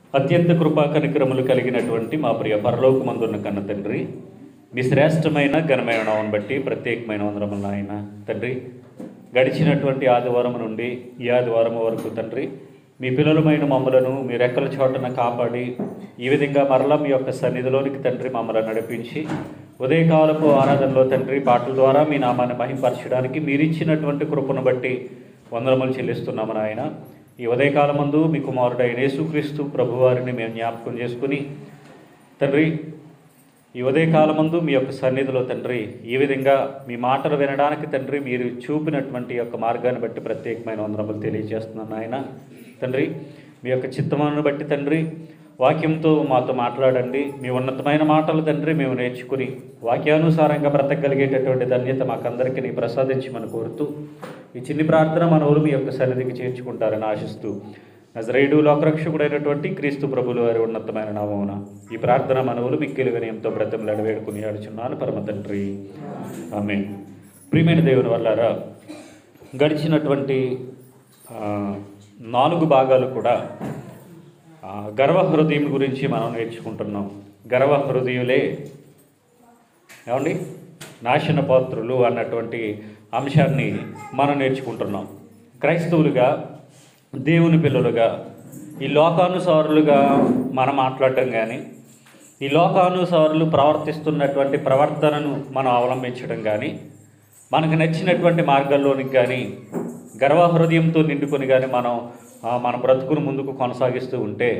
అత్యంత కృపా కనికరములు కలిగినటువంటి మా ప్రియ పరలోకమందున్న కన్న తండ్రి మీ శ్రేష్టమైన ఘనమైన నామను బట్టి ప్రత్యేకమైన వందరములు నాయన తండ్రి గడిచినటువంటి ఆదివారం నుండి ఈ ఆదివారం వరకు తండ్రి మీ పిల్లలమైన మమ్మలను మీ రెక్కల చోటన కాపాడి ఈ విధంగా మరలా మీ యొక్క సన్నిధిలోనికి తండ్రి మమ్మల్ని నడిపించి ఉదయకాలపు ఆరాధనలో తండ్రి పాటల ద్వారా మీ నామాన్ని మహింపరచడానికి మీరిచ్చినటువంటి కృపను బట్టి వందనములు చెల్లిస్తున్నాము నాయన ఈ ఉదయకాలం మందు మీ కుమారుడైన యేసుక్రీస్తు ప్రభువారిని మేము జ్ఞాపకం చేసుకుని తండ్రి ఈ ఉదయకాలమందు మీ యొక్క సన్నిధిలో తండ్రి ఈ విధంగా మీ మాటలు వినడానికి తండ్రి మీరు చూపినటువంటి యొక్క మార్గాన్ని బట్టి ప్రత్యేకమైన వందనములు తెలియజేస్తున్నాను ఆయన తండ్రి మీ యొక్క చిత్తమాను బట్టి తండ్రి వాక్యంతో మాతో మాట్లాడండి మీ ఉన్నతమైన మాటలు తండ్రి మేము నేర్చుకుని వాక్యానుసారంగా బ్రతకగలిగేటటువంటి ధన్యత మాకందరికీ నీ ప్రసాదించమని కోరుతూ ఈ చిన్ని ప్రార్థన మనవులు మీ యొక్క సన్నిధికి చేర్చుకుంటారని ఆశిస్తూ నజరేయుడు లోకరక్షకుడైనటువంటి క్రీస్తు ప్రభుల వారి ఉన్నతమైన నామమున ఈ ప్రార్థన మనవులు మిక్కిలి వినయంతో బ్రతంలాడి వేడుకుని ఆడుచున్నాను పరమ తండ్రి ఆమె ప్రియమైన దేవుని వల్లారా గడిచినటువంటి ఆ, నాలుగు భాగాలు కూడా ఆ, గర్వ హృదయం గురించి మనం నేర్చుకుంటున్నాం గర్వ హృదయులే ఏమండి నాశన పాత్రులు అన్నటువంటి అంశాన్ని మనం నేర్చుకుంటున్నాం క్రైస్తవులుగా దేవుని పిల్లలుగా ఈ లోకానుసారులుగా మనం మాట్లాడటం కానీ ఈ లోకానుసారులు ప్రవర్తిస్తున్నటువంటి ప్రవర్తనను మనం అవలంబించడం కానీ మనకు నచ్చినటువంటి మార్గాల్లోనికి కానీ గర్వహృదయంతో నిండుకొని కానీ మనం ఆ, మన బ్రతుకును ముందుకు కొనసాగిస్తూ ఉంటే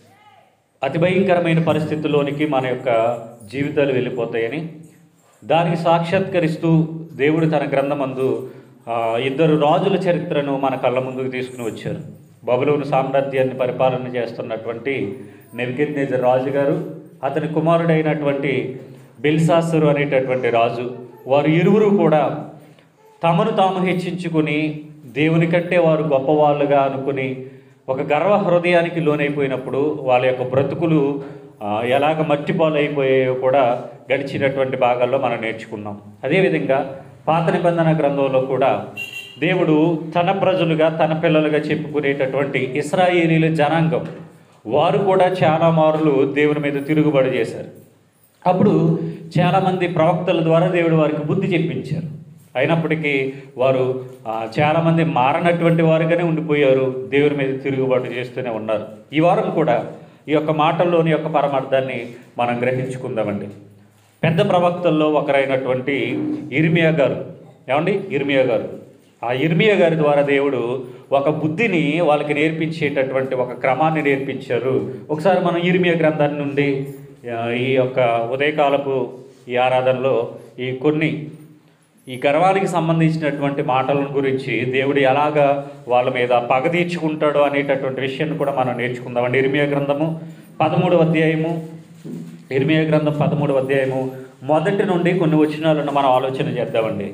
అతి భయంకరమైన పరిస్థితుల్లోనికి మన యొక్క జీవితాలు వెళ్ళిపోతాయని దానికి సాక్షాత్కరిస్తూ దేవుడు తన గ్రంథమందు ఆ, ఇద్దరు రాజుల చరిత్రను మన కళ్ళ ముందుకు తీసుకుని వచ్చారు బబులోను సామ్రాజ్యాన్ని పరిపాలన చేస్తున్నటువంటి నెవికెత్నేజర్ రాజు గారు అతని కుమారుడైనటువంటి బెల్సాసరు అనేటటువంటి రాజు వారు ఇరువురు కూడా తమను తాము హెచ్చించుకుని దేవుని కంటే వారు గొప్పవాళ్ళుగా అనుకుని ఒక గర్వ హృదయానికి లోనైపోయినప్పుడు వాళ్ళ యొక్క బ్రతుకులు ఆ, ఎలాగ మట్టిపాలైపోయాయో కూడా గడిచినటువంటి భాగాల్లో మనం నేర్చుకున్నాం అదేవిధంగా పాత నిబంధన గ్రంథంలో కూడా దేవుడు తన ప్రజలుగా తన పిల్లలుగా చెప్పుకునేటటువంటి ఇస్రాయేలీల జనాంగం వారు కూడా చాలా మారులు దేవుని మీద తిరుగుబడి చేశారు అప్పుడు చాలామంది ప్రవక్తల ద్వారా దేవుడు వారికి బుద్ధి చెప్పించారు అయినప్పటికీ వారు ఆ, చాలామంది మారనటువంటి వారుగానే ఉండిపోయారు దేవుని మీద తిరుగుబాటు చేస్తూనే ఉన్నారు ఈ వారం కూడా ఈ యొక్క మాటల్లోని యొక్క పరమార్థాన్ని మనం గ్రహించుకుందామండి పెద్ద ప్రవక్తల్లో ఒకరైనటువంటి ఇర్మియా గారు ఏమండి ఇర్మియా గారు ఆ ఇర్మియా గారి ద్వారా దేవుడు ఒక బుద్ధిని వాళ్ళకి నేర్పించేటటువంటి ఒక క్రమాన్ని నేర్పించారు ఒకసారి మనం ఇర్మియా గ్రంథాన్ని నుండి ఆ, ఈ యొక్క ఉదయకాలపు ఈ ఆరాధనలో ఈ కొన్ని ఈ గర్వానికి సంబంధించినటువంటి మాటల గురించి దేవుడు ఎలాగా వాళ్ళ మీద పగ తీర్చుకుంటాడో అనేటటువంటి విషయాన్ని కూడా మనం నేర్చుకుందామండి ఇర్మియా గ్రంథము పదమూడవ అధ్యాయము ఇర్మియా గ్రంథం పదమూడవ అధ్యాయము మొదటి నుండి కొన్ని వచనాలను మనం ఆలోచన చేద్దామండి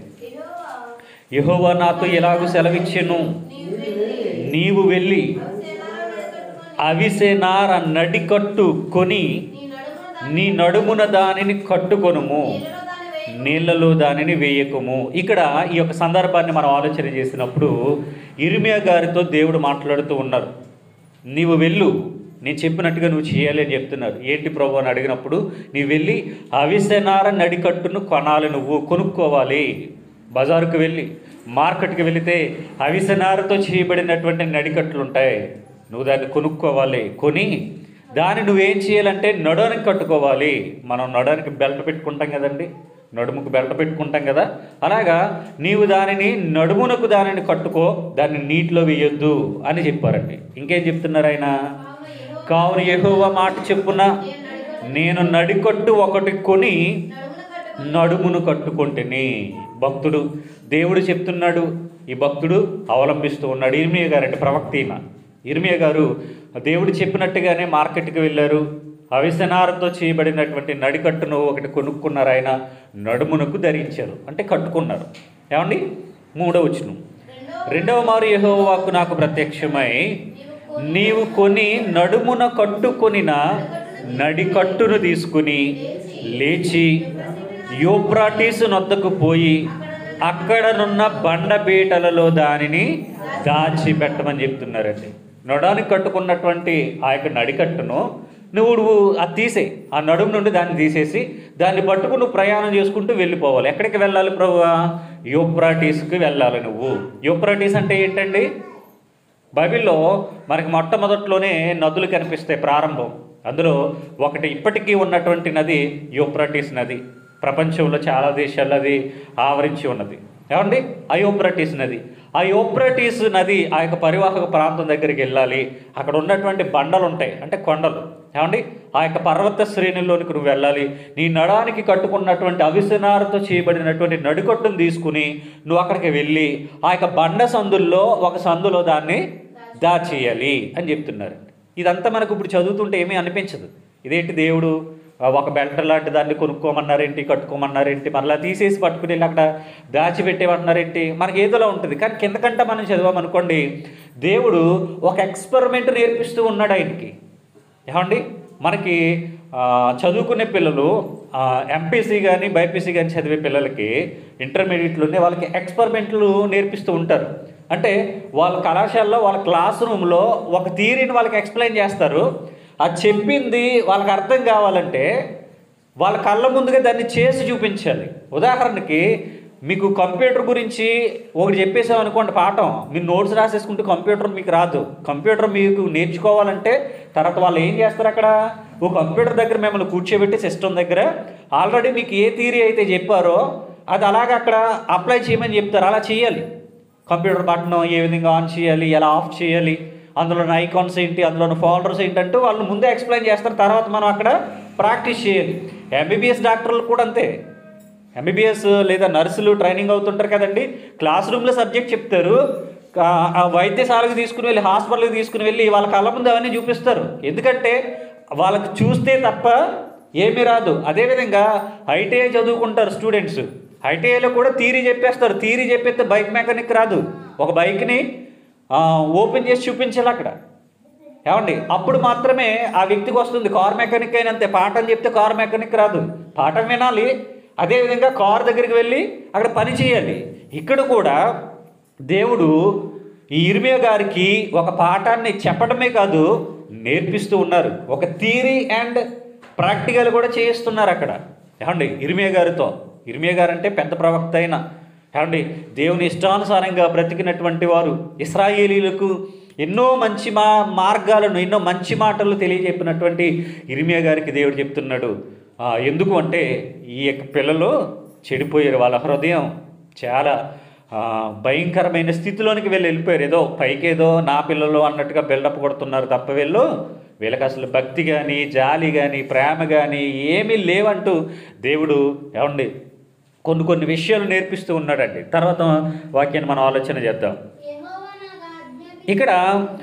యెహోవా నాతో ఎలాగూ సెలవిచ్చెను నీవు వెళ్ళి అవిసెనార నడికట్టు కొని నీ నడుమున దానిని కట్టుకొనుము నీళ్లలో దానిని వేయకము ఇక్కడ ఈ యొక్క సందర్భాన్ని మనం ఆలోచన చేసినప్పుడు ఇర్మియా గారితో దేవుడు మాట్లాడుతూ ఉన్నారు నీవు వెళ్ళు నేను చెప్పినట్టుగా నువ్వు చేయాలి అని చెప్తున్నారు ఏంటి ప్రభు అని అడిగినప్పుడు నీవు వెళ్ళి అవిసెనార నడికట్టును కొనాలి నువ్వు కొనుక్కోవాలి బజారుకు వెళ్ళి మార్కెట్కి వెళితే అవిసెనారతో చేయబడినటువంటి నడికట్లు ఉంటాయి నువ్వు దాన్ని కొనుక్కోవాలి కొని దాన్ని నువ్వేం చేయాలంటే నడవనికి కట్టుకోవాలి మనం నడవనికి బెల్ట్ పెట్టుకుంటాం కదండి నడుముకు బెల్ట్ పెట్టుకుంటాం కదా అలాగా నీవు దానిని నడుమునకు దానిని కట్టుకో దాన్ని నీటిలో వేయొద్దు అని చెప్పారండి ఇంకేం చెప్తున్నారు ఆయన కావున యెహోవా మాట చెప్పున నేను నడికట్టు ఒకటి కొని నడుమును కట్టుకుంటేని భక్తుడు దేవుడు చెప్తున్నాడు ఈ భక్తుడు అవలంబిస్తూ ఉన్నాడు ఇర్మియా గారు అంటే ప్రవక్త ఈయన ఇర్మియా గారు దేవుడు చెప్పినట్టుగానే మార్కెట్కి వెళ్ళారు అవిసనారతో చేయబడినటువంటి నడికట్టును ఒకటి కొనుక్కున్నారు ఆయన నడుమునకు ధరించారు అంటే కట్టుకున్నారు ఏమండి మూడవ వచనం రెండవ మారు యెహోవాకు నాకు ప్రత్యక్షమై నీవు కొని నడుమున కట్టుకొనిన నడికట్టును తీసుకుని లేచి యూప్రాటీసు నొద్దకు పోయి అక్కడనున్న బండపీటలలో దానిని దాచిపెట్టమని చెప్తున్నారండి నడానికి కట్టుకున్నటువంటి ఆ యొక్క నడికట్టును నువ్వు నువ్వు అది తీసే ఆ నడుము నుండి దాన్ని తీసేసి దాన్ని పట్టుకుని నువ్వు ప్రయాణం చేసుకుంటూ వెళ్ళిపోవాలి ఎక్కడికి వెళ్ళాలి ప్రభువా యూప్రాటీస్కి వెళ్ళాలి నువ్వు యూప్రాటీస్ అంటే ఏంటండి బైబిల్లో మనకి మొట్టమొదట్లోనే నదులు కనిపిస్తాయి ప్రారంభం అందులో ఒకటి ఇప్పటికీ ఉన్నటువంటి నది యూప్రటిస్ నది ప్రపంచంలో చాలా దేశాల్లో అది ఆవరించి ఉన్నది ఏమండి ఆ యూప్రటిస్ నది ఆ యూప్రటిస్ నది ఆ యొక్క పరివాహక ప్రాంతం దగ్గరికి వెళ్ళాలి అక్కడ ఉన్నటువంటి బండలు ఉంటాయి అంటే కొండలు ఏమండి ఆ యొక్క పర్వత శ్రేణుల్లోనికి నువ్వు వెళ్ళాలి నీ నడానికి కట్టుకున్నటువంటి అవిసనారతో చేయబడినటువంటి నడికొట్టును తీసుకుని నువ్వు అక్కడికి వెళ్ళి ఆ యొక్క బండ సందుల్లో ఒక సందులో దాన్ని దాచేయాలి అని చెప్తున్నారు ఇదంతా మనకు ఇప్పుడు చదువుతుంటే ఏమీ అనిపించదు ఇదేంటి దేవుడు ఆ, ఒక బెల్ట్ లాంటి దాన్ని కొనుక్కోమన్నారేంటి కట్టుకోమన్నారేంటి మరలా తీసేసి పట్టుకుని వెళ్ళి అక్కడ దాచిపెట్టేమన్నారేంటి మనకి ఏదోలా ఉంటుంది కానీ కిందకంట మనం చదివామనుకోండి దేవుడు ఒక ఎక్స్పెరిమెంట్ నేర్పిస్తూ ఉన్నాడు ఆయనకి ఏమండి మనకి ఆ, చదువుకునే పిల్లలు ఎంపీసీ కానీ బైపీసీ కానీ చదివే పిల్లలకి ఇంటర్మీడియట్లోనే వాళ్ళకి ఎక్స్పెరిమెంట్లు నేర్పిస్తూ ఉంటారు అంటే వాళ్ళ కళాశాలలో వాళ్ళ క్లాస్ రూమ్లో ఒక థీరీని వాళ్ళకి ఎక్స్ప్లెయిన్ చేస్తారు అది చెప్పింది వాళ్ళకి అర్థం కావాలంటే వాళ్ళ కళ్ళ ముందుగా దాన్ని చేసి చూపించాలి ఉదాహరణకి మీకు కంప్యూటర్ గురించి ఒకటి చెప్పేసాం అనుకోండి పాఠం మీరు నోట్స్ రాసేసుకుంటే కంప్యూటర్ మీకు రాదు కంప్యూటర్ మీకు నేర్చుకోవాలంటే తర్వాత వాళ్ళు ఏం చేస్తారు అక్కడ ఓ కంప్యూటర్ దగ్గర మిమ్మల్ని కూర్చోబెట్టి సిస్టమ్ దగ్గర ఆల్రెడీ మీకు ఏ థీరీ అయితే చెప్పారో అది అలాగ అక్కడ అప్లై చేయమని చెప్తారు అలా చేయాలి కంప్యూటర్ బటన్ ఏ విధంగా ఆన్ చేయాలి ఎలా ఆఫ్ చేయాలి అందులో ఐకాన్స్ ఏంటి అందులో ఫోల్డర్స్ ఏంటంటూ వాళ్ళు ముందే ఎక్స్ప్లెయిన్ చేస్తారు తర్వాత మనం అక్కడ ప్రాక్టీస్ చేయాలి ఎంబీబీఎస్ డాక్టర్లు కూడా అంతే ఎంబీబీఎస్ లేదా నర్సులు ట్రైనింగ్ అవుతుంటారు కదండి క్లాస్ రూమ్లో సబ్జెక్ట్ చెప్తారు ఆ- ఆ వైద్యశాలకు తీసుకుని వెళ్ళి హాస్పిటల్కి తీసుకుని వెళ్ళి వాళ్ళ కళ్ళ ముందు అవన్నీ చూపిస్తారు ఎందుకంటే వాళ్ళకి చూస్తే తప్ప ఏమీ రాదు అదేవిధంగా ఐటీఐ చదువుకుంటారు స్టూడెంట్స్ ఐటీఐలో కూడా థీరీ చెప్పేస్తారు థీరీ చెప్పేస్తే బైక్ మెకానిక్ రాదు ఒక బైక్ని ఆ, ఓపెన్ చేసి చూపించాలి అక్కడ ఏమండి అప్పుడు మాత్రమే ఆ వ్యక్తికి వస్తుంది కార్ మెకానిక్ అయినంతే పాఠం చెప్తే కార్ మెకానిక్ రాదు పాఠం వినాలి అదేవిధంగా కార్ దగ్గరికి వెళ్ళి అక్కడ పని చేయాలి ఇక్కడ కూడా దేవుడు ఈ ఇర్మియా గారికి ఒక పాఠాన్ని చెప్పడమే కాదు నేర్పిస్తూ ఉన్నారు ఒక థీరీ అండ్ ప్రాక్టికల్ కూడా చేయిస్తున్నారు అక్కడ ఏమండి ఇర్మియా గారితో ఇర్మియా గారు అంటే పెద్ద ప్రవక్త అయిన ఏమండి దేవుని ఇష్టానుసారంగా బ్రతికినటువంటి వారు ఇస్రాయేలీలకు ఎన్నో మంచి మా మార్గాలను ఎన్నో మంచి మాటలు తెలియజెప్పినటువంటి ఇర్మియా గారికి దేవుడు చెప్తున్నాడు ఆ, ఎందుకు అంటే ఈ యొక్క పిల్లలు చెడిపోయారు వాళ్ళ హృదయం చాలా ఆ, భయంకరమైన స్థితిలోనికి వెళ్ళి వెళ్ళిపోయారు ఏదో పైకి ఏదో నా పిల్లలు అన్నట్టుగా బిల్డప్ కొడుతున్నారు తప్ప వీళ్ళు వీళ్ళకి అసలు భక్తి కానీ జాలి కానీ ప్రేమ కానీ ఏమీ లేవంటూ దేవుడు ఏమండి కొన్ని కొన్ని విషయాలు నేర్పిస్తూ ఉన్నాడండి తర్వాత వాక్యాన్ని మనం ఆలోచన చేద్దాం యెహోవా నాకు ఆజ్ఞాపించిన ఇక్కడ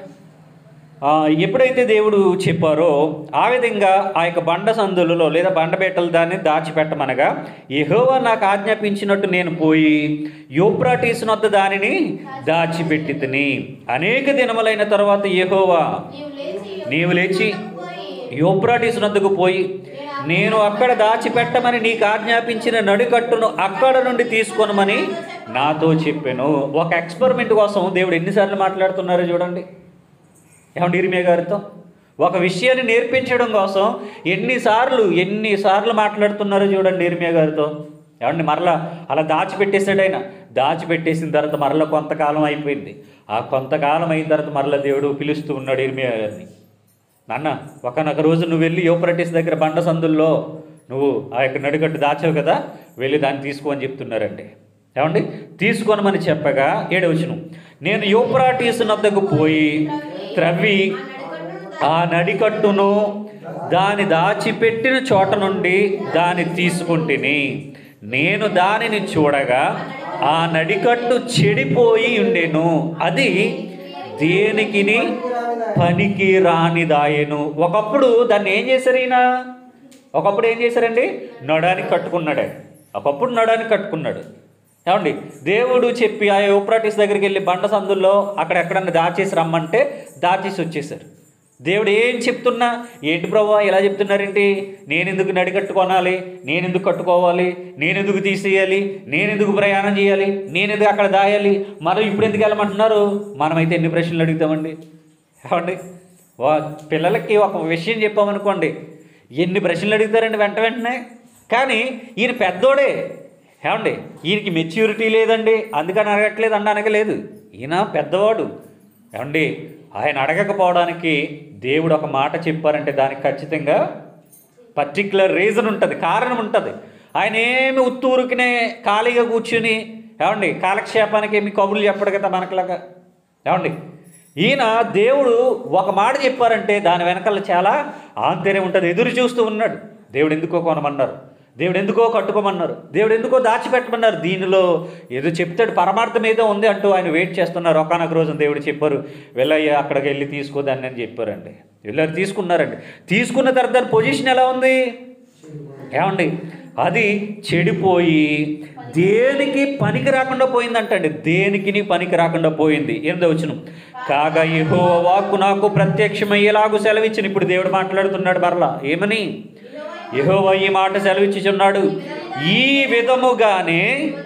ఆ, ఎప్పుడైతే దేవుడు చెప్పారో ఆ విధంగా ఆ యొక్క బండ సందులలో లేదా బండబెట్టలు దాన్ని దాచిపెట్టమనగా యెహోవా నాకు ఆజ్ఞాపించినట్టు నేను పోయి యూప్రాటీస్ వద్ద దానిని దాచిపెట్టి తిని అనేక దినములైన తర్వాత యెహోవా నీవు లేచి నీవు లేచి పోయి యూప్రాటీస్ నద్దకు పోయి నేను అక్కడ దాచిపెట్టమని నీకు ఆజ్ఞాపించిన నడికట్టును అక్కడ నుండి తీసుకొనమని నాతో చెప్పాను ఒక ఎక్స్పెరిమెంట్ కోసం దేవుడు ఎన్నిసార్లు మాట్లాడుతున్నారో చూడండి ఏమండి ఇరిమే గారితో ఒక విషయాన్ని నేర్పించడం కోసం ఎన్నిసార్లు ఎన్నిసార్లు మాట్లాడుతున్నారో చూడండి ఇరిమే గారితో ఏమండి మరలా అలా దాచిపెట్టేశాడు ఆయన దాచిపెట్టేసిన తర్వాత మరలా కొంతకాలం అయిపోయింది ఆ కొంతకాలం అయిన తర్వాత మరలా దేవుడు పిలుస్తూ ఉన్నాడు ఇరిమియా గారిని నాన్న ఒకనొక రోజు నువ్వు వెళ్ళి యోపరటిస్ దగ్గర బండ సందుల్లో నువ్వు ఆ యొక్క నడికట్టు దాచావు కదా వెళ్ళి దాన్ని తీసుకో అని చెప్తున్నారండి ఏమండి తీసుకోనమని చెప్పగా ఏడవచ్చును నేను యూప్రాటీస్ నద్దకు పోయి త్రవ్వి ఆ నడికట్టును దాని దాచిపెట్టిన చోట నుండి దాన్ని తీసుకుంటుని నేను దానిని చూడగా ఆ నడికట్టు చెడిపోయి ఉండెను అది దేనికిని పనికి రానిదాయను ఒకప్పుడు దాన్ని ఏం చేశారు ఈయన ఒకప్పుడు ఏం చేశారండి నడానికి కట్టుకున్నాడు ఆయన. ఒకప్పుడు నడానికి కట్టుకున్నాడు ఏమండి దేవుడు చెప్పి ఆ యూప్రాటిస్ దగ్గరికి వెళ్ళి బండ సందుల్లో అక్కడ ఎక్కడన్నా దాచేసి రమ్మంటే దాచేసి వచ్చేసారు దేవుడు ఏం చెప్తున్నా ఏంటి ప్రభు ఇలా చెప్తున్నారేంటి నేను ఎందుకు నడికట్టుకోనాలి నేను ఎందుకు కట్టుకోవాలి నేను ఎందుకు తీసేయాలి నేను ఎందుకు ప్రయాణం చేయాలి నేను ఎందుకు అక్కడ దాయాలి మనం ఇప్పుడు ఎందుకు వెళ్ళమంటున్నారు మనమైతే ఎన్ని ప్రశ్నలు అడుగుతామండి ఏమండి వా పిల్లలకి ఒక విషయం చెప్పామనుకోండి ఎన్ని ప్రశ్నలు అడుగుతారండి వెంట వెంటనే కానీ ఈయన పెద్దోడే ఏమండి ఈయనకి మెచ్యూరిటీ లేదండి అందుకని అడగట్లేదు అనడానికి లేదు ఈయన పెద్దవాడు ఏమండి ఆయన అడగకపోవడానికి దేవుడు ఒక మాట చెప్పారంటే దానికి ఖచ్చితంగా పర్టికులర్ రీజన్ ఉంటుంది కారణం ఉంటుంది ఆయన ఏమి ఉత్తూరుకునే ఖాళీగా కూర్చుని ఏమండి కాలక్షేపానికి ఏమి కబుర్లు చెప్పడు కదా మనకులాగా ఏమండి ఈయన దేవుడు ఒక మాట చెప్పారంటే దాని వెనకాల చాలా ఆంతర్యం ఉంటుంది ఎదురు చూస్తూ ఉన్నాడు దేవుడు ఎందుకో కొనమన్నారు దేవుడు ఎందుకో కట్టుకోమన్నారు దేవుడు ఎందుకో దాచిపెట్టమన్నారు దీనిలో ఏదో చెప్తాడు పరమార్థం ఏదో ఉంది అంటూ ఆయన వెయిట్ చేస్తున్నారు ఒకనొక రోజు దేవుడు చెప్పారు వెళ్ళయ్యా అక్కడికి వెళ్ళి తీసుకో దాన్ని అని చెప్పారండి వెళ్ళారు తీసుకున్నారండి తీసుకున్న తర్వాత దాని పొజిషన్ ఎలా ఉంది ఏమండి అది చెడిపోయి దేనికి పనికి రాకుండా పోయిందంటండి దేనికి పనికి రాకుండా పోయింది ఎనిమిదో వచ్చిన కాగా యెహో వాక్కు నాకు ప్రత్యక్షమయ్యేలాగు సెలవిచ్చిన ఇప్పుడు దేవుడు మాట్లాడుతున్నాడు మరలా ఏమని యెహోవా ఈ మాట సెలవిచ్చుచున్నాడు ఈ విధముగానే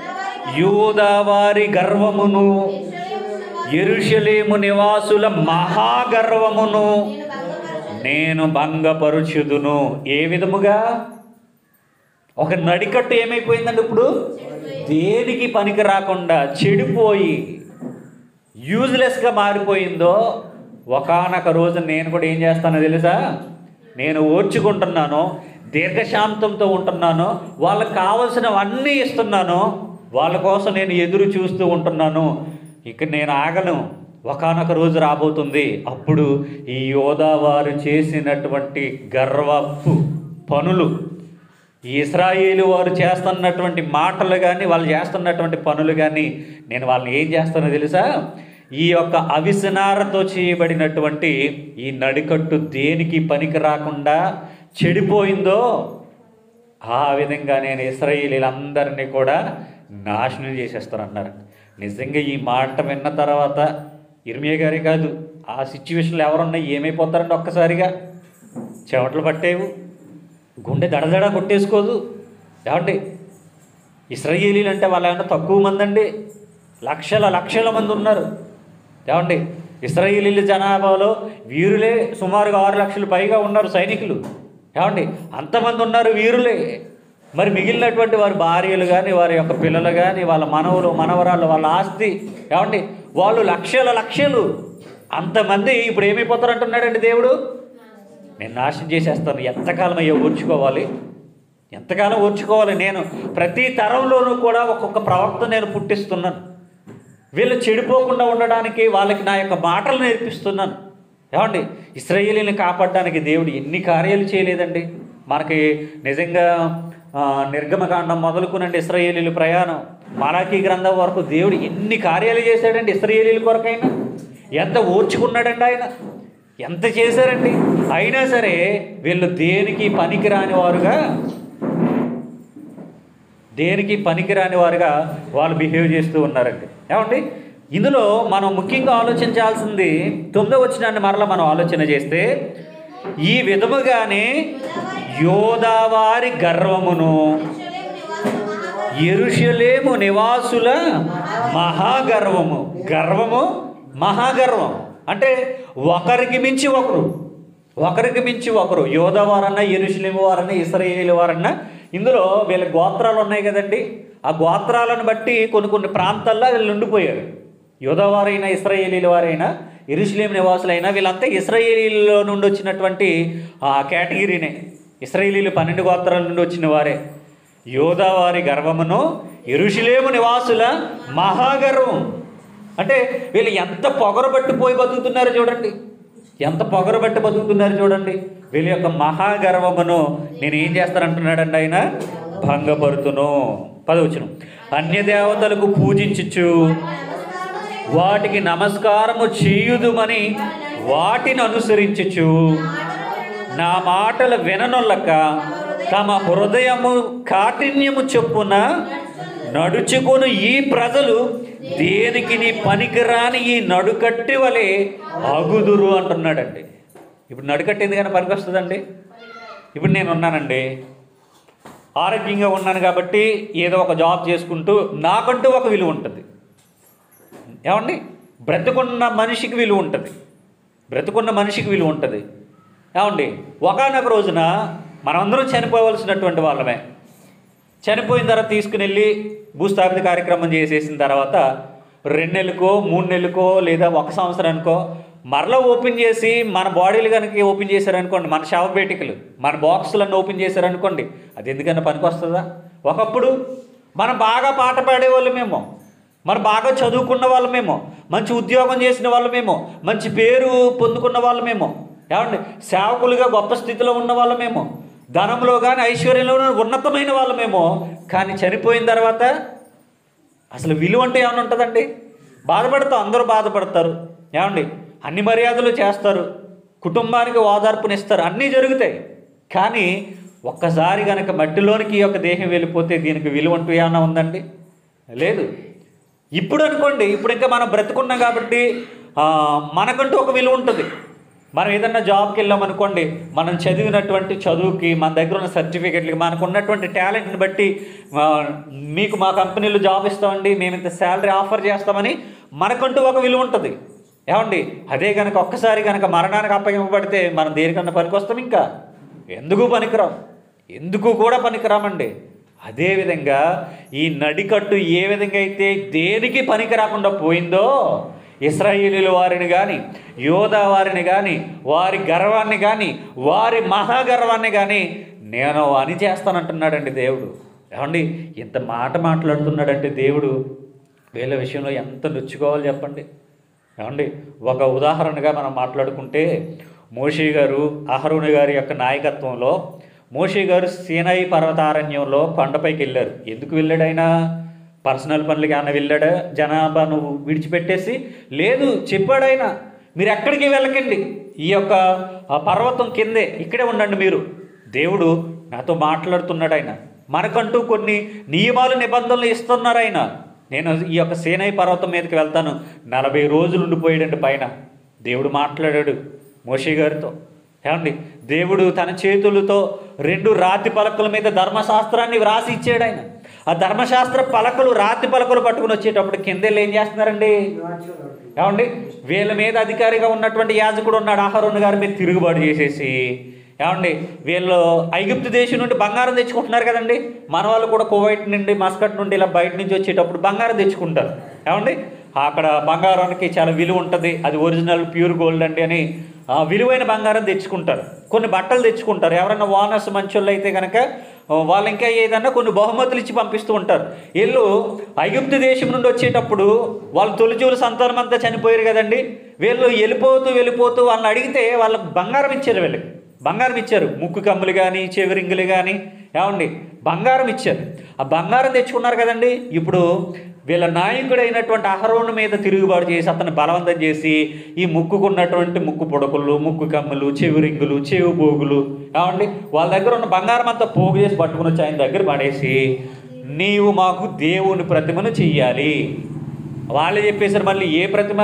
యూదావారి గర్వమును ఎరుషలేము నివాసుల మహాగర్వమును నేను భంగపరుచుదును ఏ విధముగా ఒక నడికట్టు ఏమైపోయిందండి ఇప్పుడు దేనికి పనికి రాకుండా చెడిపోయి యూజ్లెస్గా మారిపోయిందో ఒకానొక రోజు నేను కూడా ఏం చేస్తానో తెలుసా నేను ఓర్చుకుంటున్నాను దీర్ఘశాంతంతో ఉంటున్నాను వాళ్ళకి కావలసినవన్నీ ఇస్తున్నాను వాళ్ళ కోసం నేను ఎదురు చూస్తూ ఉంటున్నాను ఇక నేను ఆగను ఒకానొక రోజు రాబోతుంది అప్పుడు ఈ యోధా వారు చేసినటువంటి గర్వపు పనులు ఈ ఇస్రాయేలు వారు చేస్తున్నటువంటి మాటలు కానీ వాళ్ళు చేస్తున్నటువంటి పనులు కానీ నేను వాళ్ళని ఏం చేస్తానో తెలుసా ఈ యొక్క అవిసనారతో చేయబడినటువంటి ఈ నడికట్టు దేనికి పనికి రాకుండా చెడిపోయిందో ఆ విధంగా నేను ఇస్రాయేలీలందరినీ కూడా నాశనం చేసేస్తాను అన్నారు నిజంగా ఈ మాట విన్న తర్వాత ఇర్మియా గారే కాదు ఆ సిచ్యువేషన్లో ఎవరున్నా ఏమైపోతారండి ఒక్కసారిగా చెమటలు పట్టేవు గుండె దడదడ కొట్టేసుకోదు ఏమండి ఇస్రాయేలీలు అంటే వాళ్ళు ఏమన్నా తక్కువ మంది అండి లక్షల లక్షల మంది ఉన్నారు ఏమండి ఇస్రాయేలీల జనాభాలో వీరులే సుమారుగా ఆరు లక్షలు పైగా ఉన్నారు సైనికులు ఏమండి అంతమంది ఉన్నారు వీరులే మరి మిగిలినటువంటి వారి భార్యలు కానీ వారి యొక్క పిల్లలు కానీ వాళ్ళ మనవలు మనవరాలు వాళ్ళ ఆస్తి ఏమండి వాళ్ళు లక్షల లక్షలు అంతమంది ఇప్పుడు ఏమైపోతారు అంటున్నాడండి దేవుడు నేను నాశనం చేసేస్తాను ఎంతకాలం అయ్యో ఓర్చుకోవాలి ఎంతకాలం ఓర్చుకోవాలి నేను ప్రతి తరంలోనూ కూడా ఒక్కొక్క ప్రవక్త నేను పుట్టిస్తున్నాను వీళ్ళు చెడిపోకుండా ఉండడానికి వాళ్ళకి నా యొక్క మాటలు నేర్పిస్తున్నాను ఏమండి ఇస్రాయేలీని కాపాడడానికి దేవుడు ఎన్ని కార్యాలు చేయలేదండి మనకి నిజంగా ఆ, నిర్గమకాండం మొదలుకునండి ఇస్రాయేలీలు ప్రయాణం మాలాకీ గ్రంథం వరకు దేవుడు ఎన్ని కార్యాలు చేశాడండి ఇస్రాయేలీల కొరకైనా ఎంత ఓర్చుకున్నాడండి ఆయన ఎంత చేశారండి అయినా సరే వీళ్ళు దేనికి పనికిరాని వారుగా దేనికి పనికిరాని వారుగా వాళ్ళు బిహేవ్ చేస్తూ ఉన్నారండి ఏమండి ఇందులో మనం ముఖ్యంగా ఆలోచించాల్సింది తొమ్మిదో వచ్చినాన్ని మరలా మనం ఆలోచన చేస్తే ఈ విధముగానే యోదావారి గర్వమును ఎరుషలేము నివాసుల మహాగర్వము గర్వము మహాగర్వం అంటే ఒకరికి మించి ఒకరు ఒకరికి మించి ఒకరు యోధవారన్నా ఎరుషలేము వారన్నా ఇస్రాయేల్ వారన్నా ఇందులో వీళ్ళ గోత్రాలు ఉన్నాయి కదండి ఆ గోత్రాలను బట్టి కొన్ని కొన్ని ప్రాంతాల్లో వీళ్ళు ఉండిపోయారు యోధవారైనా ఇస్రాయేలీల వారైనా ఎరుషలేం నివాసులైనా వీళ్ళంతా ఇస్రాయేలీలో నుండి వచ్చినటువంటి ఆ కేటగిరీనే ఇస్రాయేలీలు పన్నెండు గోత్రాల నుండి వచ్చిన వారే యోధావారి గర్వమును ఎరుషలేము నివాసుల మహాగర్వం అంటే వీళ్ళు ఎంత పొగరబట్టిపోయి బతుకుతున్నారో చూడండి ఎంత పొగరబట్టి బతుకుతున్నారు చూడండి వీళ్ళ యొక్క మహాగర్వమును నేను ఏం చేస్తానంటున్నాడండి ఆయన భంగపరుతును పదవచ్చును అన్య దేవతలకు పూజించుచు వాటికి నమస్కారము చేయుదుమని వాటిని అనుసరించుచు నా మాటలు విననొల్లక తమ హృదయము కాఠిన్యము చొప్పున నడుచుకొని ఈ ప్రజలు దేనికి నీ పనికిరాని ఈ నడుకట్టి వలె అగుదురు అంటున్నాడండి ఇప్పుడు నడుకట్టి ఎందుకని పనికి వస్తుందండి ఇప్పుడు నేను ఉన్నానండి ఆరోగ్యంగా ఉన్నాను కాబట్టి ఏదో ఒక జాబ్ చేసుకుంటూ నాకంటూ ఒక విలువ ఉంటుంది ఏమండి బ్రతుకున్న మనిషికి విలువ ఉంటుంది బ్రతుకున్న మనిషికి విలువ ఉంటుంది ఏమండి ఒకనొక రోజున మనమందరం చనిపోవలసినటువంటి వాళ్ళమే చనిపోయిన తర్వాత తీసుకుని వెళ్ళి భూస్థాపిత కార్యక్రమం చేసేసిన తర్వాత రెండు నెలలకో మూడు నెలలకో లేదా ఒక సంవత్సరానికో మరలా ఓపెన్ చేసి మన బాడీలు కనుక ఓపెన్ చేశారనుకోండి మన శవపేటికలు మన బాక్సులన్నీ ఓపెన్ చేశారనుకోండి అది ఎందుకన్నా పనికి వస్తుందా ఒకప్పుడు మనం బాగా పాట పాడేవాళ్ళమేమో మనం బాగా చదువుకున్న వాళ్ళమేమో మంచి ఉద్యోగం చేసిన వాళ్ళమేమో మంచి పేరు పొందుకున్న వాళ్ళమేమో ఏమండి సేవకులుగా గొప్ప స్థితిలో ఉన్న వాళ్ళమేమో ధనంలో కానీ ఐశ్వర్యంలో ఉన్నతమైన వాళ్ళమేమో కానీ చనిపోయిన తర్వాత అసలు విలువ అంటే ఏమైనా ఉంటుందండి బాధపడతాం అందరూ బాధపడతారు ఏమండి అన్ని మర్యాదలు చేస్తారు కుటుంబానికి ఓదార్పునిస్తారు అన్నీ జరుగుతాయి కానీ ఒక్కసారి కనుక మట్టిలోనికి ఈ యొక్క దేహం వెళ్ళిపోతే దీనికి విలువ అంటూ ఏమైనా ఉందండి లేదు ఇప్పుడు అనుకోండి ఇప్పుడు ఇంకా మనం బ్రతుకున్నాం కాబట్టి ఆ, మనకంటూ ఒక విలువ ఉంటుంది మనం ఏదన్నా జాబ్కి వెళ్ళాం అనుకోండి మనం చదివినటువంటి చదువుకి మన దగ్గర ఉన్న సర్టిఫికెట్లకి మనకు ఉన్నటువంటి టాలెంట్ని బట్టి ఆ, మీకు మా కంపెనీలో జాబ్ ఇస్తామండి మేము ఇంత శాలరీ ఆఫర్ చేస్తామని మనకంటూ ఒక విలువ ఉంటుంది ఏమండి అదే కనుక ఒక్కసారి కనుక మరణానికి అప్పగింపబడితే మనం దేనికన్నా పనికొస్తాం ఇంకా ఎందుకు పనికిరాం ఎందుకు కూడా పనికిరామండి అదేవిధంగా ఈ నడికట్టు ఏ విధంగా అయితే దేనికి పనికి రాకుండా పోయిందో ఇస్రాయేలీల వారిని కానీ యోధా వారిని కానీ వారి గర్వాన్ని కానీ వారి మహాగర్వాన్ని కానీ నేను అని చేస్తానంటున్నాడండి దేవుడు ఏమండి ఇంత మాట మాట్లాడుతున్నాడంటే దేవుడు వీళ్ళ విషయంలో ఎంత నొచ్చుకోవాలి చెప్పండి ఏమండి ఒక ఉదాహరణగా మనం మాట్లాడుకుంటే మోషే గారు అహరోని గారి యొక్క నాయకత్వంలో మోషే గారు సీనాయి పర్వతారణ్యంలో కొండపైకి వెళ్ళారు ఎందుకు వెళ్ళాడు ఆయన పర్సనల్ పనులకి ఏమైనా వెళ్ళాడా జనాభాను విడిచిపెట్టేసి లేదు చెప్పాడు ఆయన మీరు ఎక్కడికి వెళ్ళకండి ఈ యొక్క ఆ పర్వతం కిందే ఇక్కడే ఉండండి మీరు దేవుడు నాతో మాట్లాడుతున్నాడు ఆయన మనకంటూ కొన్ని నియమాలు నిబంధనలు ఇస్తున్నారు ఆయన నేను ఈ యొక్క సేనై పర్వతం మీదకి వెళ్తాను నలభై రోజులు ఉండిపోయాడండి పైన దేవుడు మాట్లాడాడు మోషే గారితో ఏమండి దేవుడు తన చేతులతో రెండు రాతి పలకల మీద ధర్మశాస్త్రాన్ని వ్రాసి ఇచ్చాడు ఆయన ఆ ధర్మశాస్త్ర పలకలు రాతి పలకలు పట్టుకుని వచ్చేటప్పుడు కిందెళ్ళు ఏం చేస్తున్నారండి ఏమండి వీళ్ళ మీద అధికారిగా ఉన్నటువంటి యాజకుడు ఉన్నాడు ఆహారం గారి మీద తిరుగుబాటు చేసేసి ఏమండి వీళ్ళు ఐగుప్తు దేశం నుండి బంగారం తెచ్చుకుంటున్నారు కదండి మన వాళ్ళు కూడా కువైట్ నుండి మస్కట్ నుండి ఇలా బయట నుంచి వచ్చేటప్పుడు బంగారం తెచ్చుకుంటారు ఏమండి అక్కడ బంగారానికి చాలా విలువ ఉంటుంది అది ఒరిజినల్ ప్యూర్ గోల్డ్ అండి అని ఆ, విలువైన బంగారం తెచ్చుకుంటారు కొన్ని బట్టలు తెచ్చుకుంటారు ఎవరైనా ఓనర్స్ మంచోళ్ళు అయితే కనుక ఆ, వాళ్ళు ఇంకా ఏదన్నా కొన్ని బహుమతులు ఇచ్చి పంపిస్తూ ఉంటారు వీళ్ళు ఐగుప్తు దేశం నుండి వచ్చేటప్పుడు వాళ్ళు తొలిచూలు సంతానం అంతా చనిపోయారు కదండి వీళ్ళు వెళ్ళిపోతూ వెళ్ళిపోతూ వాళ్ళని అడిగితే వాళ్ళకి బంగారం ఇచ్చారు వీళ్ళకి బంగారం ఇచ్చారు ముక్కు కమ్ములు కానీ చెవిరింగులు కానీ ఏమండి బంగారం ఇచ్చారు ఆ బంగారం తెచ్చుకున్నారు కదండి ఇప్పుడు వీళ్ళ నాయకుడైనటువంటి అహరోను మీద తిరుగుబాటు చేసి అతను బలవంతం చేసి ఈ ముక్కుకున్నటువంటి ముక్కు పొడకులు ముక్కు కమ్ములు చెవిరింగులు చెవి పోగులు ఏమండి వాళ్ళ దగ్గర ఉన్న బంగారం అంతా పోగు చేసి పట్టుకుని వచ్చి ఆయన దగ్గర పడేసి నీవు మాకు దేవుని ప్రతిమను చెయ్యాలి వాళ్ళే చెప్పేశారు మళ్ళీ ఏ ప్రతిమ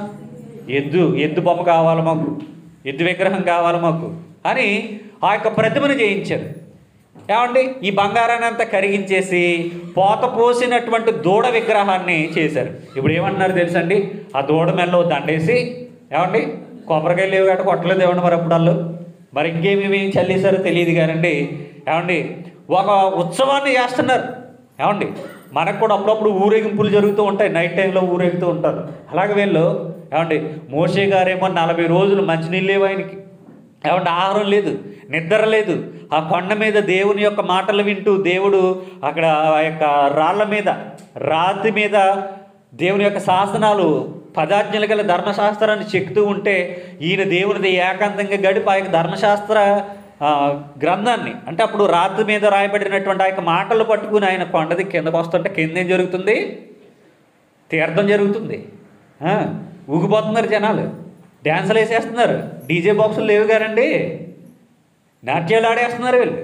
ఎద్దు ఎద్దు బొమ్మ కావాలి మాకు ఎద్దు విగ్రహం కావాలి మాకు అని ఆ యొక్క ప్రతిమను చేయించారు ఏమండి ఈ బంగారాన్ని అంతా కరిగించేసి పోత పోసినటువంటి దూడ విగ్రహాన్ని చేశారు ఇప్పుడు ఏమన్నారు తెలుసండి ఆ దూడ మెల్లో దండేసి ఏమండి కొబ్బరికాయలు లేవు గట్ట కొట్టలేదు ఏమండి మరి అప్పుడు వాళ్ళు మరి ఇంకేమేమి చల్లేశారో తెలియదు కానండి ఏమండి ఒక ఉత్సవాన్ని చేస్తున్నారు ఏమండి మనకు కూడా అప్పుడప్పుడు ఊరేగింపులు జరుగుతూ ఉంటాయి నైట్ టైంలో ఊరేగుతూ ఉంటారు అలాగే వీళ్ళు ఏమండి మోషే గారేమో నలభై రోజులు మంచినీళ్ళు లేవు ఆయనకి ఏమంటే ఆహారం లేదు నిద్ర లేదు ఆ కొండ మీద దేవుని యొక్క మాటలు వింటూ దేవుడు అక్కడ ఆ యొక్క రాళ్ళ మీద రాతి మీద దేవుని యొక్క శాసనాలు పదాజ్ఞలు గల ధర్మశాస్త్రాన్ని చెక్తూ ఉంటే ఈయన దేవునిది ఏకాంతంగా గడిపి ఆ యొక్క ధర్మశాస్త్ర ఆ, గ్రంథాన్ని అంటే అప్పుడు రాతి మీద రాయబడినటువంటి ఆ యొక్క మాటలు పట్టుకుని ఆయన కొండది కిందకు వస్తుంటే కింద ఏం జరుగుతుంది తీర్థం జరుగుతుంది ఆ, ఊగిపోతున్నారు జనాలు డ్యాన్సులు వేసేస్తున్నారు డీజే బాక్సులు లేవు గారండి నాట్యాలు ఆడేస్తున్నారు వీళ్ళు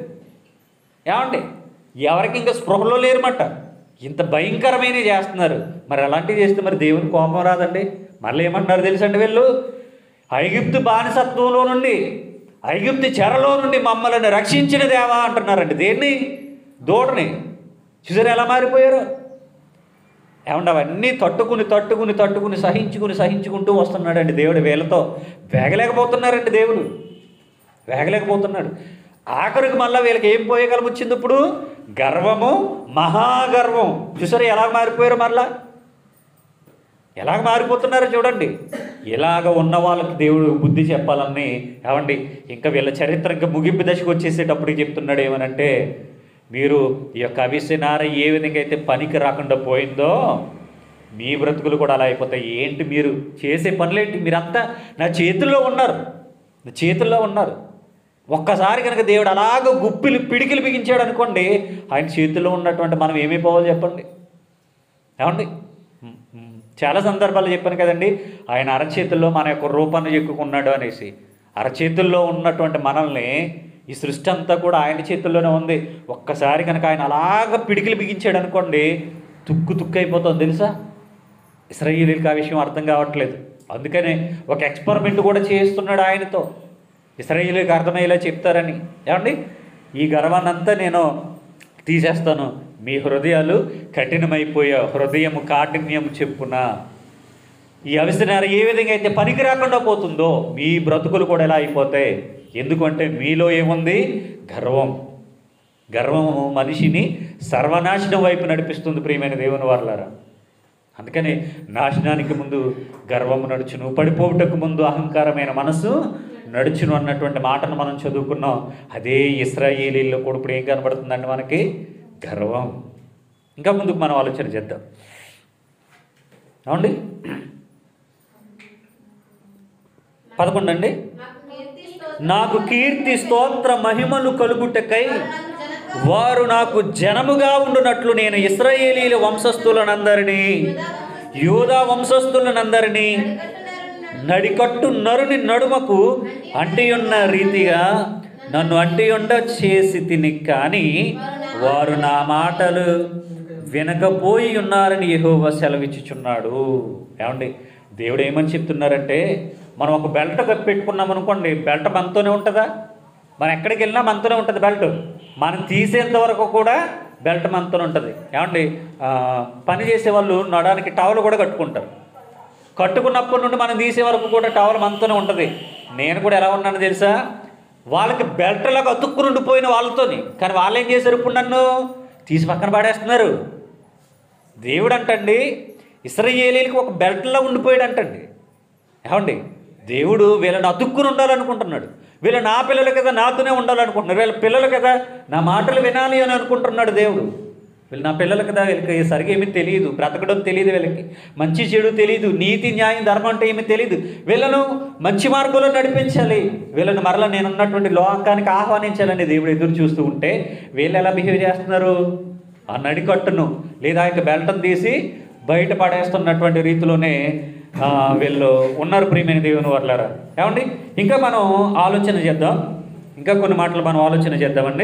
ఏమండి ఎవరికి ఇంకా స్పృహలో లేరన్నమాట ఇంత భయంకరమైనవి చేస్తున్నారు మరి అలాంటివి చేస్తే మరి దేవుని కోపం రాదండి మళ్ళీ ఏమంటున్నారు తెలుసండి వీళ్ళు ఐగుప్తు బానిసత్వంలో నుండి ఐగుప్తు చెరలో నుండి మమ్మల్ని రక్షించిన దేవా అంటున్నారండి దేన్ని దూడని చూసారు ఎలా మారిపోయారు ఏమంటే అవన్నీ తట్టుకుని తట్టుకుని తట్టుకుని సహించుకుని సహించుకుంటూ వస్తున్నాడండి దేవుడు వీళ్ళతో వేగలేకపోతున్నారండి దేవుడు వేగలేకపోతున్నాడు ఆఖరికి మళ్ళీ వీళ్ళకి ఏం పోయేగలం వచ్చింది ఇప్పుడు గర్వము మహాగర్వం చూసారా ఎలా మారిపోయారు మరలా ఎలాగ మారిపోతున్నారో చూడండి ఇలాగ ఉన్న వాళ్ళకి దేవుడు బుద్ధి చెప్పాలని ఏమండి ఇంకా వీళ్ళ చరిత్ర ఇంకా ముగింపు దశకు వచ్చేసేటప్పుడు చెప్తున్నాడు ఏమనంటే మీరు ఈ యొక్క అవిసెనార ఏ విధంగా అయితే పనికి రాకుండా పోయిందో మీ బ్రతుకులు కూడా అలా అయిపోతాయి ఏంటి మీరు చేసే పనులేంటి మీరంతా నా చేతుల్లో ఉన్నారు నా చేతుల్లో ఉన్నారు ఒక్కసారి కనుక దేవుడు అలాగ గుప్పిలు పిడికిలు బిగించాడు అనుకోండి ఆయన చేతుల్లో ఉన్నటువంటి మనం ఏమైపోవాలి చెప్పండి ఏమండి మ్, మ్, చాలా సందర్భాలు చెప్పాను కదండి ఆయన అరచేతుల్లో మన యొక్క రూపాన్ని ఎక్కుకున్నాడు అనేసి అరచేతుల్లో ఉన్నటువంటి మనల్ని ఈ సృష్టి అంతా కూడా ఆయన చేతుల్లోనే ఉంది ఒక్కసారి కనుక ఆయన అలాగ పిడికిలు బిగించాడు అనుకోండి తుక్కు తుక్కు అయిపోతుంది తెలుసా ఇస్రాయిలీలకు ఆ విషయం అర్థం కావట్లేదు అందుకనే ఒక ఎక్స్పెరిమెంట్ కూడా చేస్తున్నాడు ఆయనతో ఇస్రాయిలీలకు అర్థమయ్యేలా చెప్తారని ఏమండి ఈ గర్వాన్నంతా నేను తీసేస్తాను మీ హృదయాలు కఠినమైపోయా హృదయము కాఠిన్యము చెప్పున ఈ అవిసనార ఏ విధంగా అయితే పనికి రాకుండా పోతుందో మీ బ్రతుకులు కూడా ఎలా అయిపోతాయి ఎందుకంటే మీలో ఏముంది గర్వం గర్వము మనిషిని సర్వనాశనం వైపు నడిపిస్తుంది ప్రియమైన దేవుని వారలారా అందుకని నాశనానికి ముందు గర్వము నడుచును పడిపోవుటకు ముందు అహంకారమైన మనసు నడుచును అన్నటువంటి మాటను మనం చదువుకున్నాం అదే ఇస్రాయేలీల్లో కూడా ఇప్పుడు ఏం కనబడుతుందండి మనకి గర్వం ఇంకా ముందుకు మనం ఆలోచన చేద్దాం ఏమండి పదకొండు అండి నాకు కీర్తి స్తోత్ర మహిమలు కలుగుటకై వారు నాకు జనముగా ఉండునట్లు నేను ఇస్రాయేలీల వంశస్థులనందరినీ యూదా వంశస్థులనందరినీ నడికట్టు నరుని నడుమకు అంటియున్న రీతిగా నన్ను అంటియుండ చేసి తిని కానీ వారు నా మాటలు వినకపోయి ఉన్నారని యెహోవా సెలవిచ్చుచున్నాడు ఏమండి దేవుడు ఏమని చెప్తున్నారంటే మనం ఒక బెల్ట్ కప్పి పెట్టుకున్నాం అనుకోండి బెల్ట్ మనతోనే ఉంటుందా మనం ఎక్కడికి వెళ్ళినా మనతోనే ఉంటుంది బెల్ట్ మనం తీసేంత వరకు కూడా బెల్ట్ మనతోనే ఉంటుంది ఏమండి ఆ, పని చేసే వాళ్ళు నడానికి టవల్ కూడా కట్టుకుంటారు కట్టుకున్నప్పటి నుండి మనం తీసే వరకు కూడా టవల్ మనతోనే ఉంటుంది నేను కూడా ఎలా ఉన్నాను తెలుసా వాళ్ళకి బెల్ట్లాగా అతుక్కుని ఉండిపోయిన వాళ్ళతోని కానీ వాళ్ళు ఏం చేశారు ఇప్పుడు నన్ను తీసి పక్కన పడేస్తున్నారు దేవుడు అంటండి ఇస్రాయేలీలకి ఒక బెల్ట్లో ఉండిపోయాడు అంటండి ఏమండి దేవుడు వీళ్ళని అతుక్కుని ఉండాలనుకుంటున్నాడు వీళ్ళు నా పిల్లలు కదా నాతోనే ఉండాలనుకుంటున్నారు వీళ్ళ పిల్లలు కదా నా మాటలు వినాలి అని అనుకుంటున్నాడు దేవుడు వీళ్ళు నా పిల్లలు కదా వీళ్ళకి సరిగా ఏమీ తెలియదు బ్రతకడం తెలియదు వీళ్ళకి మంచి చెడు తెలియదు నీతి న్యాయం ధర్మం అంటే ఏమీ తెలియదు వీళ్ళను మంచి మార్గంలో నడిపించాలి వీళ్ళని మరలా నేను ఉన్నటువంటి లోకానికి ఆహ్వానించాలని దేవుడు ఎదురు చూస్తూ ఉంటే వీళ్ళు ఎలా బిహేవ్ చేస్తున్నారు ఆ నడికట్టును లేదా ఆ యొక్క బెల్టను తీసి బయట పడేస్తున్నటువంటి రీతిలోనే ఆ, వీళ్ళు ఉన్నారు ప్రియమైన దేవుని వర్లారా ఏమండి ఇంకా మనం ఆలోచన చేద్దాం ఇంకా కొన్ని మాటలు మనం ఆలోచన చేద్దామండి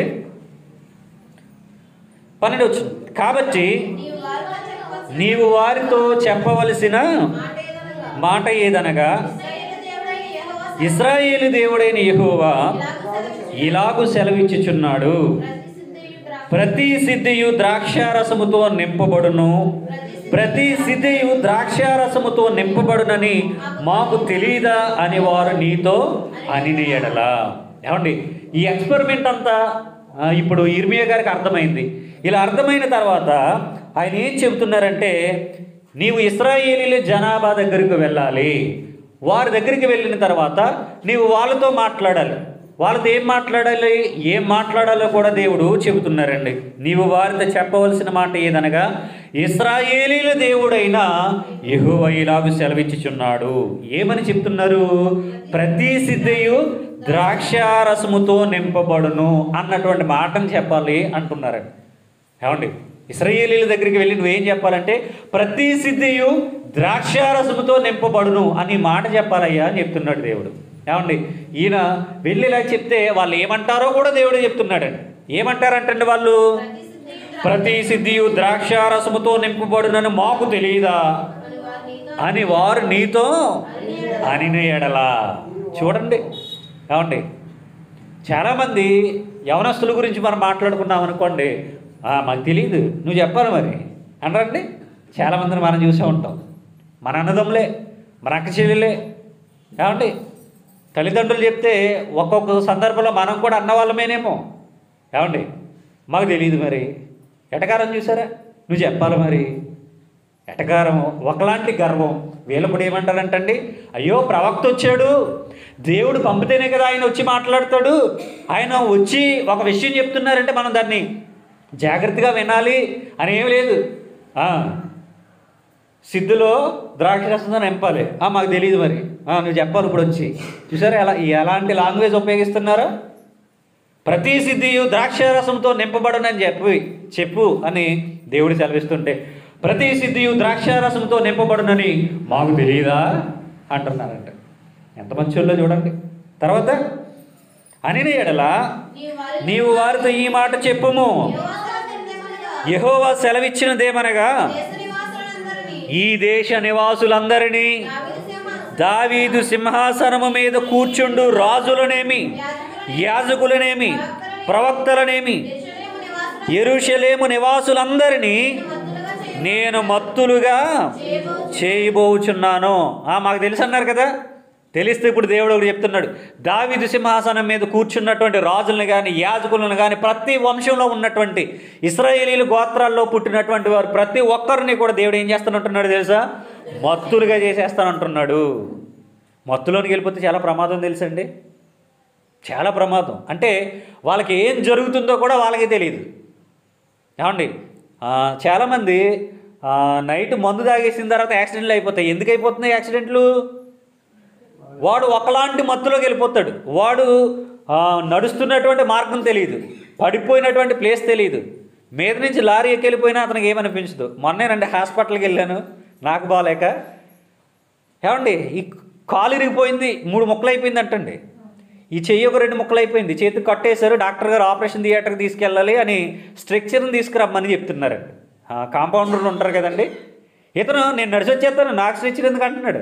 పన్నెండు వచ్చు కాబట్టి నీవు వారితో చెప్పవలసిన మాట ఏదనగా ఇస్రాయేలు దేవుడైన యెహోవా ఇలాగు సెలవిచ్చుచున్నాడు ప్రతి సిద్ధియు ద్రాక్షారసముతో నింపబడును ప్రతి సిద్ధియు ద్రాక్షారసముతో నింపబడునని మాకు తెలియదా అని వారు నీతో అనిని ఎడలా ఏమండి ఈ ఎక్స్పెరిమెంట్ అంతా ఆ, ఇప్పుడు ఇర్మియా గారికి అర్థమైంది ఇలా అర్థమైన తర్వాత ఆయన ఏం చెబుతున్నారంటే నీవు ఇస్రాయేలీల జనాభా దగ్గరికి వెళ్ళాలి వారి దగ్గరికి వెళ్ళిన తర్వాత నీవు వాళ్ళతో మాట్లాడాలి వాళ్ళతో ఏం మాట్లాడాలి ఏం మాట్లాడాలో కూడా దేవుడు చెబుతున్నారండి నీవు వారితో చెప్పవలసిన మాట ఏదనగా ఇస్రాయేలీల దేవుడైన యెహోవా ఇలాగు సెలవిచ్చుచున్నాడు ఏమని చెప్తున్నారు ప్రతి సిద్ధయు ద్రాక్షారసముతో నింపబడును అన్నటువంటి మాటను చెప్పాలి అంటున్నారండి ఏమండి ఇస్రాయేలీల దగ్గరికి వెళ్ళి నువ్వేం చెప్పాలంటే ప్రతి సిద్ధియు ద్రాక్షారసముతో నింపబడును అని మాట చెప్పాలయ్యా అని చెప్తున్నాడు దేవుడు ఏమండి ఈయన వెళ్ళి ఇలా చెప్తే వాళ్ళు ఏమంటారో కూడా దేవుడు చెప్తున్నాడండి ఏమంటారంటండి వాళ్ళు ప్రతి సిద్ధియు ద్రాక్షారసముతో నింపబడునని మాకు తెలియదా అని వారు నీతో అనిన ఎడలా చూడండి ఏమండి చాలామంది యవనస్తుల గురించి మనం మాట్లాడుకున్నాం అనుకోండి "ఆ, మాకు తెలియదు నువ్వు చెప్పాలి మరి అనరండి చాలామందిని మనం చూసే ఉంటాం మన అన్నదమ్ములే మన అక్క చెల్లెలే ఏమండి తల్లిదండ్రులు చెప్తే ఒక్కొక్క సందర్భంలో మనం కూడా అన్నవాళ్ళమేనేమో ఏమండి మాకు తెలియదు మరి ఎటకారం చూసారా నువ్వు చెప్పాలి మరి ఎటకారం ఒకలాంటి గర్వం వీళ్ళు కూడా ఏమంటారంటండి అయ్యో ప్రవక్త వచ్చాడు దేవుడు పంపితేనే కదా ఆయన వచ్చి మాట్లాడతాడు ఆయన వచ్చి ఒక విషయం చెప్తున్నారంటే మనం దాన్ని జాగ్రత్తగా వినాలి అని ఏం లేదు ఆ, సిద్ధులో ద్రాక్షరసంతో నింపాలి ఆ, మాకు తెలియదు మరి ఆ, నువ్వు చెప్పాలి ఇప్పుడు వచ్చి చూసారా ఎలా ఎలాంటి లాంగ్వేజ్ ఉపయోగిస్తున్నారో ప్రతి సిద్ధియు ద్రాక్షారసంతో నింపబడనని చెప్పి చెప్పు అని దేవుడు సెలవిస్తుంటే ప్రతి సిద్ధియు ద్రాక్షారసంతో నింపబడునని మాకు తెలియదా అంటున్నారంట ఎంత మంచోళ్ళో చూడండి తర్వాత అనిన ఎడల నీవు వారి నీవు వారితో ఈ మాట చెప్పుము యెహోవా సందేశముగా యెహోవా సెలవిచ్చినదేమనగా దేశ నివాసులందరినీ ఈ దేశ నివాసులందరినీ దావీదు దావీదు సింహాసనం సింహాసనము మీద కూర్చుండు రాజులనేమి యాజకులనేమి ప్రవక్తలనేమి యెరూషలేము ఎరుషలేము నివాసులను నివాసులందరినీ మత్తులుగా చేసి నేను మత్తులుగా చేయబోచు. చేయబోచున్నాను ఆ మాకు తెలుసు అన్నారు కదా తెలిస్తే ఇప్పుడు దేవుడు ఒకటి చెప్తున్నాడు దావీదు సింహాసనం మీద కూర్చున్నటువంటి రాజులను కానీ యాజకులను కానీ ప్రతి వంశంలో ఉన్నటువంటి ఇస్రాయేలీలు గోత్రాల్లో పుట్టినటువంటి వారు ప్రతి ఒక్కరిని కూడా దేవుడు ఏం చేస్తానంటున్నాడు తెలుసా మత్తులుగా చేసేస్తానంటున్నాడు మత్తులోనికి వెళ్ళిపోతే చాలా ప్రమాదం తెలుసండి చాలా ప్రమాదం అంటే వాళ్ళకి ఏం జరుగుతుందో కూడా వాళ్ళకి తెలియదు ఏమండి ఆ, చాలామంది ఆ, నైట్ మందు తాగేసిన తర్వాత యాక్సిడెంట్లు అయిపోతాయి ఎందుకు అయిపోతున్నాయి యాక్సిడెంట్లు వాడు ఒకలాంటి మత్తులోకి వెళ్ళిపోతాడు వాడు ఆ, నడుస్తున్నటువంటి మార్గం తెలియదు పడిపోయినటువంటి ప్లేస్ తెలియదు మీద నుంచి లారీ ఎక్కి వెళ్ళిపోయినా అతనికి ఏమనిపించదు మొన్నేనండి హాస్పిటల్కి వెళ్ళాను నాకు బాగాలేక ఏమండి ఈ కాలు ఇరిగిపోయింది మూడు ముక్కలు అయిపోయింది అంటండి ఈ చెయ్యి ఒక రెండు ముక్కలు అయిపోయింది చేతికి కట్టేశారు డాక్టర్ గారు ఆపరేషన్ థియేటర్కి తీసుకెళ్ళాలి అని స్ట్రక్చర్ని తీసుకురమ్మని చెప్తున్నారండి ఆ, కాంపౌండర్లు ఉంటారు కదండి ఇతను నేను నడిచి వచ్చేస్తాను నాకు స్ట్రక్చర్ ఎందుకు అంటున్నాడు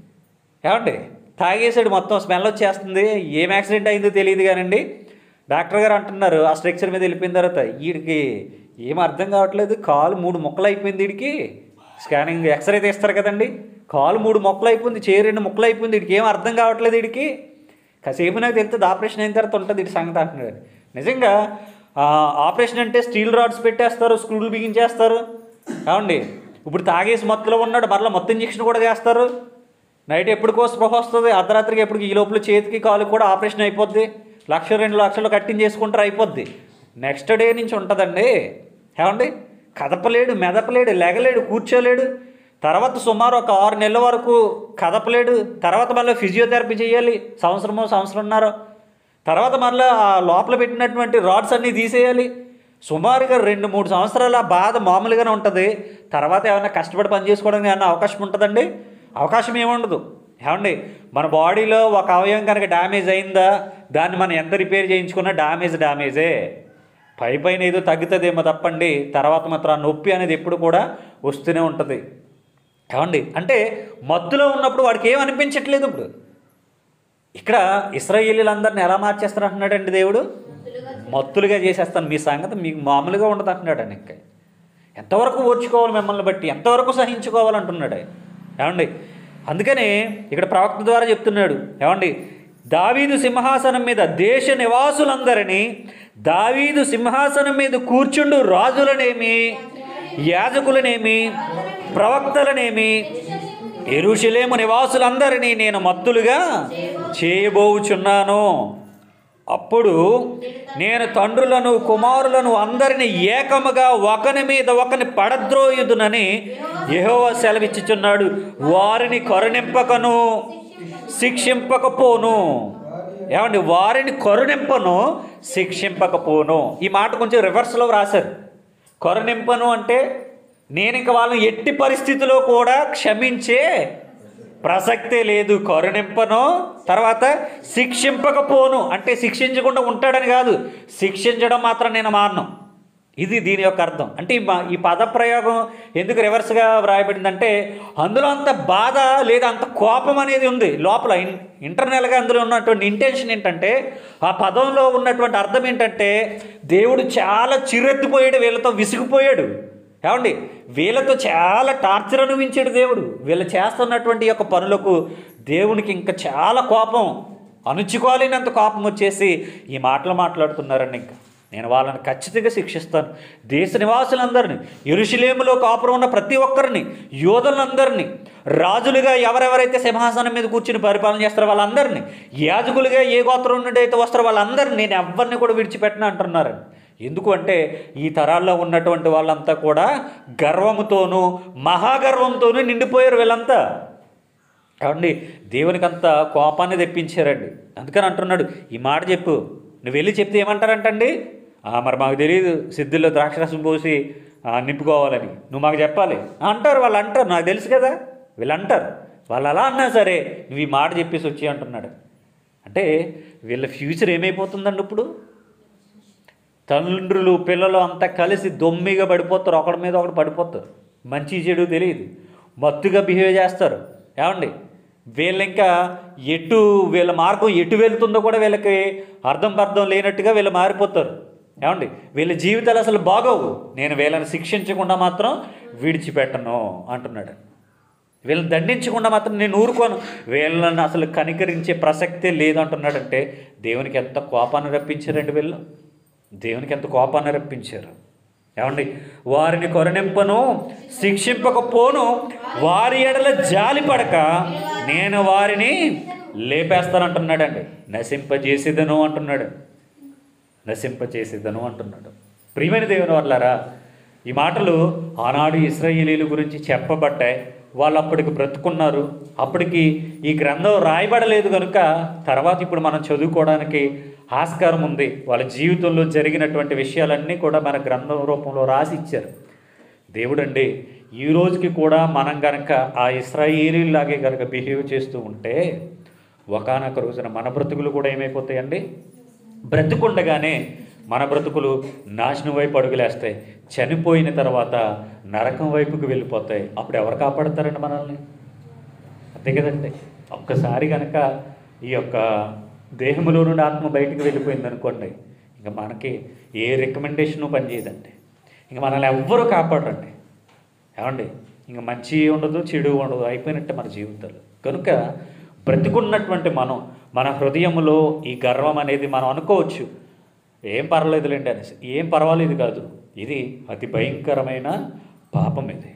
ఏమండి తాగేసాడు మొత్తం స్మెల్ వచ్చేస్తుంది ఏం యాక్సిడెంట్ అయిందో తెలియదు కానండి డాక్టర్ గారు అంటున్నారు ఆ స్ట్రక్చర్ మీద వెళ్ళిపోయిన తర్వాత వీడికి ఏం అర్థం కావట్లేదు కాలు మూడు ముక్కలు అయిపోయింది వీడికి స్కానింగ్ ఎక్స్రే తీస్తారు కదండి కాలు మూడు మొక్కలు అయిపోయింది చేయి రెండు ముక్కలు అయిపోయింది వీడికి ఏం అర్థం కావట్లేదు వీడికి కాసేపు నాకు తెలుస్తుంది ఆపరేషన్ అయిన తర్వాత ఉంటుంది వీడి సంగతి అంటున్నాడు నిజంగా ఆ, ఆపరేషన్ అంటే స్టీల్ రాడ్స్ పెట్టేస్తారు స్క్రూలు బిగించేస్తారు ఏమండి ఇప్పుడు తాగేసి మొత్తంలో ఉన్నాడు మరలా మొత్తం ఇంజక్షన్ కూడా చేస్తారు నైట్ ఎప్పుడుకో స్పృహ వస్తుంది అర్ధరాత్రికి ఎప్పుడు ఈ లోపల చేతికి కాలు కూడా ఆపరేషన్ అయిపోద్ది లక్ష రెండు లక్షలు కట్టించేసుకుంటారు అయిపోద్ది నెక్స్ట్ డే నుంచి ఉంటుందండి ఏమండి కదపలేడు మెదపలేడు లెగలేడు కూర్చోలేడు తర్వాత సుమారు ఒక ఆరు నెలల వరకు కదపలేడు తర్వాత మళ్ళీ ఫిజియోథెరపీ చేయాలి సంవత్సరమో సంవత్సరంన్నర తర్వాత మళ్ళీ ఆ లోపల పెట్టినటువంటి రాడ్స్ అన్నీ తీసేయాలి సుమారుగా రెండు మూడు సంవత్సరాల ఆ బాధ మామూలుగానే ఉంటుంది తర్వాత ఏమైనా కష్టపడి పని చేసుకోవడానికి ఏమైనా అవకాశం ఉంటుందండి అవకాశం ఏముండదు ఏమండి మన బాడీలో ఒక అవయవం కనుక డ్యామేజ్ అయిందా దాన్ని మనం ఎంత రిపేర్ చేయించుకున్నా డ్యామేజ్ డ్యామేజే పై పైన ఏదో తగ్గుతుందేమో తప్పండి తర్వాత మాత్రం ఆ నొప్పి అనేది ఎప్పుడు కూడా వస్తూనే ఉంటుంది ఏమండి అంటే మత్తులో ఉన్నప్పుడు వాడికి ఏం అనిపించట్లేదు ఇప్పుడు ఇక్కడ ఇస్రాయేలీలందరిని ఎలా మార్చేస్తారు అంటున్నాడండి దేవుడు మత్తులుగా చేసేస్తాను మీ సంగతి మీకు మామూలుగా ఉండదు అంటున్నాడు ఇంకా ఎంతవరకు ఓర్చుకోవాలి మిమ్మల్ని బట్టి ఎంతవరకు సహించుకోవాలంటున్నాడు ఆయన. ఏమండి అందుకనే ఇక్కడ ప్రవక్త ద్వారా చెప్తున్నాడు ఏమండి దావీదు సింహాసనం మీద దేశ నివాసులందరినీ దావీదు సింహాసనం మీద కూర్చుండు రాజులనేమి యాజకులనేమి ప్రవక్తలనేమి ఎరుషలేము నివాసులందరినీ నేను మత్తులుగా చేయబోచున్నాను అప్పుడు నేను తండ్రులను కుమారులను అందరిని ఏకముగా ఒకని మీద ఒకని పడద్రోయుదునని యెహోవా సెలవిచ్చుచున్నాడు వారిని కరుణింపకను శిక్షింపకపోను ఏమండి వారిని కరుణింపను శిక్షింపకపోను ఈ మాట కొంచెం రివర్స్లో రాశారు కరుణింపను అంటే నేను ఇంక వాళ్ళని ఎట్టి పరిస్థితిలో కూడా క్షమించే ప్రసక్తే లేదు కరుణింపను తర్వాత శిక్షింపకపోను అంటే శిక్షించకుండా ఉంటాడని కాదు శిక్షించడం మాత్రం నేను మారను ఇది దీని యొక్క అర్థం అంటే ఈ మా- ఈ పదప్రయోగం ఎందుకు రివర్స్గా వ్రాయబడిందంటే అందులో అంత బాధ లేదా అంత కోపం అనేది ఉంది లోపల ఇన్ ఇంటర్నల్గా అందులో ఉన్నటువంటి ఇంటెన్షన్ ఏంటంటే ఆ పదంలో ఉన్నటువంటి అర్థం ఏంటంటే దేవుడు చాలా చిరెత్తిపోయాడు వీళ్ళతో విసిగిపోయాడు ఏమండి వీళ్ళతో చాలా టార్చర్ అనుభవించాడు దేవుడు వీళ్ళు చేస్తున్నటువంటి యొక్క పనులకు దేవునికి ఇంకా చాలా కోపం అణుచుకోలేనంత కోపం వచ్చేసి ఈ మాటలు మాట్లాడుతున్నారండి ఇంకా నేను వాళ్ళని ఖచ్చితంగా శిక్షిస్తాను దేశ నివాసులందరినీ ఎరుషులేములో కాపురం ఉన్న ప్రతి ఒక్కరిని యోధులందరినీ రాజులుగా ఎవరెవరైతే సింహాసనం మీద కూర్చుని పరిపాలన చేస్తారో వాళ్ళందరినీ యాజకులుగా ఏ గోత్రం నుండి అయితే వస్తారో వాళ్ళందరినీ నేను ఎవరిని కూడా విడిచిపెట్టను అంటున్నారండి ఎందుకు అంటే ఈ తరాల్లో ఉన్నటువంటి వాళ్ళంతా కూడా గర్వముతోనూ మహాగర్వంతోనూ నిండిపోయారు వీళ్ళంతా ఏమండి దేవునికి అంత కోపాన్ని తెప్పించారండి అందుకని అంటున్నాడు ఈ మాట చెప్పు నువ్వు వెళ్ళి చెప్తే ఏమంటారంటండి "ఆ, మరి మాకు తెలియదు సిద్ధుల్లో ద్రాక్షరసం పోసి ఆ, నింపుకోవాలని నువ్వు మాకు చెప్పాలి అంటారు వాళ్ళు అంటారు నాకు తెలుసు కదా వీళ్ళు అంటారు వాళ్ళు అలా అన్నా సరే నువ్వు ఈ మాట చెప్పేసి వచ్చి అంటున్నాడు అంటే వీళ్ళ ఫ్యూచర్ ఏమైపోతుందండి ఇప్పుడు తండ్రులు పిల్లలు అంతా కలిసి దొమ్మిగా పడిపోతారు ఒకడి మీద ఒకడు పడిపోతారు మంచి చెడు తెలియదు మత్తుగా బిహేవ్ చేస్తారు ఏమండి వీళ్ళు ఇంకా ఎటు వీళ్ళ మార్గం ఎటు వెళ్తుందో కూడా వీళ్ళకి అర్థం పర్థం లేనట్టుగా వీళ్ళు మారిపోతారు ఏమండి వీళ్ళ జీవితాలు అసలు బాగోవు నేను వీళ్ళని శిక్షించకుండా మాత్రం విడిచిపెట్టను అంటున్నాడు వీళ్ళని దండించకుండా మాత్రం నేను ఊరుకోను వీళ్ళని అసలు కనికరించే ప్రసక్తే లేదంటున్నాడంటే దేవునికి ఎంత కోపాన్ని రప్పించారండి వీళ్ళు దేవునికి ఎంత కోపాన్ని రప్పించారు ఏమండి వారిని కొరనింపను శిక్షింపకపోను వారి ఎడల జాలి పడక నేను వారిని లేపేస్తానంటున్నాడండి నశింపజేసేదను అంటున్నాడు నశింపచేసేదను అంటున్నాడు ప్రియమైన దేవుని వాళ్ళారా ఈ మాటలు ఆనాడు ఇస్రాయేలీల గురించి చెప్పబడ్డాయి వాళ్ళు అప్పటికి బ్రతుకున్నారు అప్పటికి ఈ గ్రంథం రాయబడలేదు కనుక తర్వాత ఇప్పుడు మనం చదువుకోవడానికి ఆస్కారం ఉంది వాళ్ళ జీవితంలో జరిగినటువంటి విషయాలన్నీ కూడా మన గ్రంథం రూపంలో రాసి ఇచ్చారు దేవుడండి ఈ రోజుకి కూడా మనం గనక ఆ ఇస్రాయేలీలాగే కనుక బిహేవ్ చేస్తూ ఉంటే ఒకనొక రోజున మన బ్రతుకులు కూడా ఏమైపోతాయండి బ్రతుకుండగానే మన బ్రతుకులు నాశనం వైపు అడుగులేస్తాయి చనిపోయిన తర్వాత నరకం వైపుకు వెళ్ళిపోతాయి అప్పుడు ఎవరు కాపాడతారండి మనల్ని అంతే కదండి ఒక్కసారి కనుక ఈ యొక్క దేహంలో నుండి ఆత్మ బయటికి వెళ్ళిపోయింది అనుకోండి ఇంకా మనకి ఏ రికమెండేషను పనిచేయదండి ఇంకా మనల్ని ఎవ్వరూ కాపాడండి ఏమండి ఇంకా మంచి ఉండదు చెడు ఉండదు అయిపోయినట్టే మన జీవితాలు కనుక బ్రతికున్నటువంటి మనం మన హృదయంలో ఈ గర్వం అనేది మనం అనుకోవచ్చు ఏం పర్వాలేదులేండి అనేసి ఏం పర్వాలేదు కాదు ఇది అతి భయంకరమైన పాపం ఇది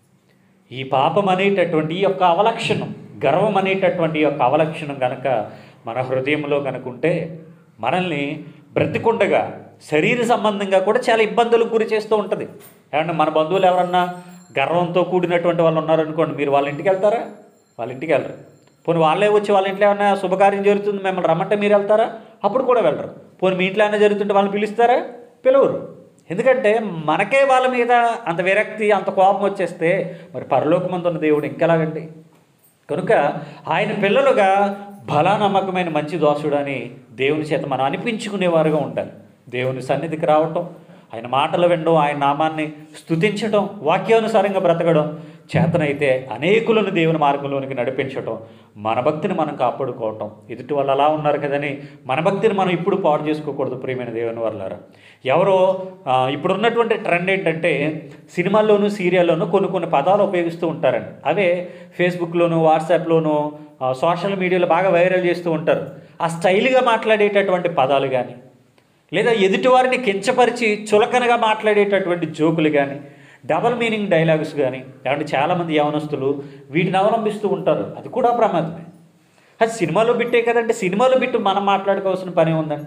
ఈ పాపం అనేటటువంటి ఈ యొక్క అవలక్షణం గర్వం అనేటటువంటి ఈ యొక్క అవలక్షణం కనుక మన హృదయంలో కనుకుంటే మనల్ని బ్రతికుండగా శరీర సంబంధంగా కూడా చాలా ఇబ్బందులకు గురి చేస్తూ ఉంటుంది ఏమంటే మన బంధువులు ఎవరన్నా గర్వంతో కూడినటువంటి వాళ్ళు ఉన్నారనుకోండి మీరు వాళ్ళ ఇంటికి వెళ్తారా వాళ్ళ ఇంటికి వెళ్ళరు పోనీ వాళ్ళే వచ్చి వాళ్ళ ఇంట్లో ఏమైనా శుభకార్యం జరుగుతుంది మిమ్మల్ని రమ్మంటే మీరు వెళ్తారా అప్పుడు కూడా వెళ్ళరు పోనీ మీ ఇంట్లో ఏమైనా జరుగుతుంటే వాళ్ళని పిలుస్తారా పిలవరు ఎందుకంటే మనకే వాళ్ళ మీద అంత విరక్తి అంత కోపం వచ్చేస్తే మరి పరలోకమందు ఉన్న దేవుడు ఇంకెలాగండి కనుక ఆయన పిల్లలుగా బలా నమ్మకమైన మంచి దోషుడు అని దేవుని చేత మనం అనిపించుకునేవారుగా ఉండాలి దేవుని సన్నిధికి రావటం ఆయన మాటలు వినడం ఆయన నామాన్ని స్తుతించడం వాక్యానుసారంగా బ్రతకడం చేతనైతే అనేకులను దేవుని మార్గంలోనికి నడిపించటం మన భక్తిని మనం కాపాడుకోవటం ఎదుటి వాళ్ళు అలా ఉన్నారు కదని మన భక్తిని మనం ఇప్పుడు పాడు చేసుకోకూడదు ప్రియమైన దేవుని వాళ్ళారా ఎవరో ఆ, ఇప్పుడున్నటువంటి ట్రెండ్ ఏంటంటే సినిమాల్లోనూ సీరియల్లోనూ కొన్ని కొన్ని పదాలు ఉపయోగిస్తూ ఉంటారండి అవే ఫేస్బుక్లోను వాట్సాప్లోను ఆ, సోషల్ మీడియాలో బాగా వైరల్ చేస్తూ ఉంటారు ఆ స్టైల్గా మాట్లాడేటటువంటి పదాలు కానీ లేదా ఎదుటివారిని కించపరిచి చులకనగా మాట్లాడేటటువంటి జోకులు కానీ డబల్ మీనింగ్ డైలాగ్స్ కానీ ఏమంటే చాలామంది యవనస్తులు వీటిని అవలంబిస్తూ ఉంటారు అది కూడా ప్రమాదమే అది సినిమాలో బిట్టే కదండి సినిమాలో బిట్టు మనం మాట్లాడుకోవాల్సిన పని ఉందండి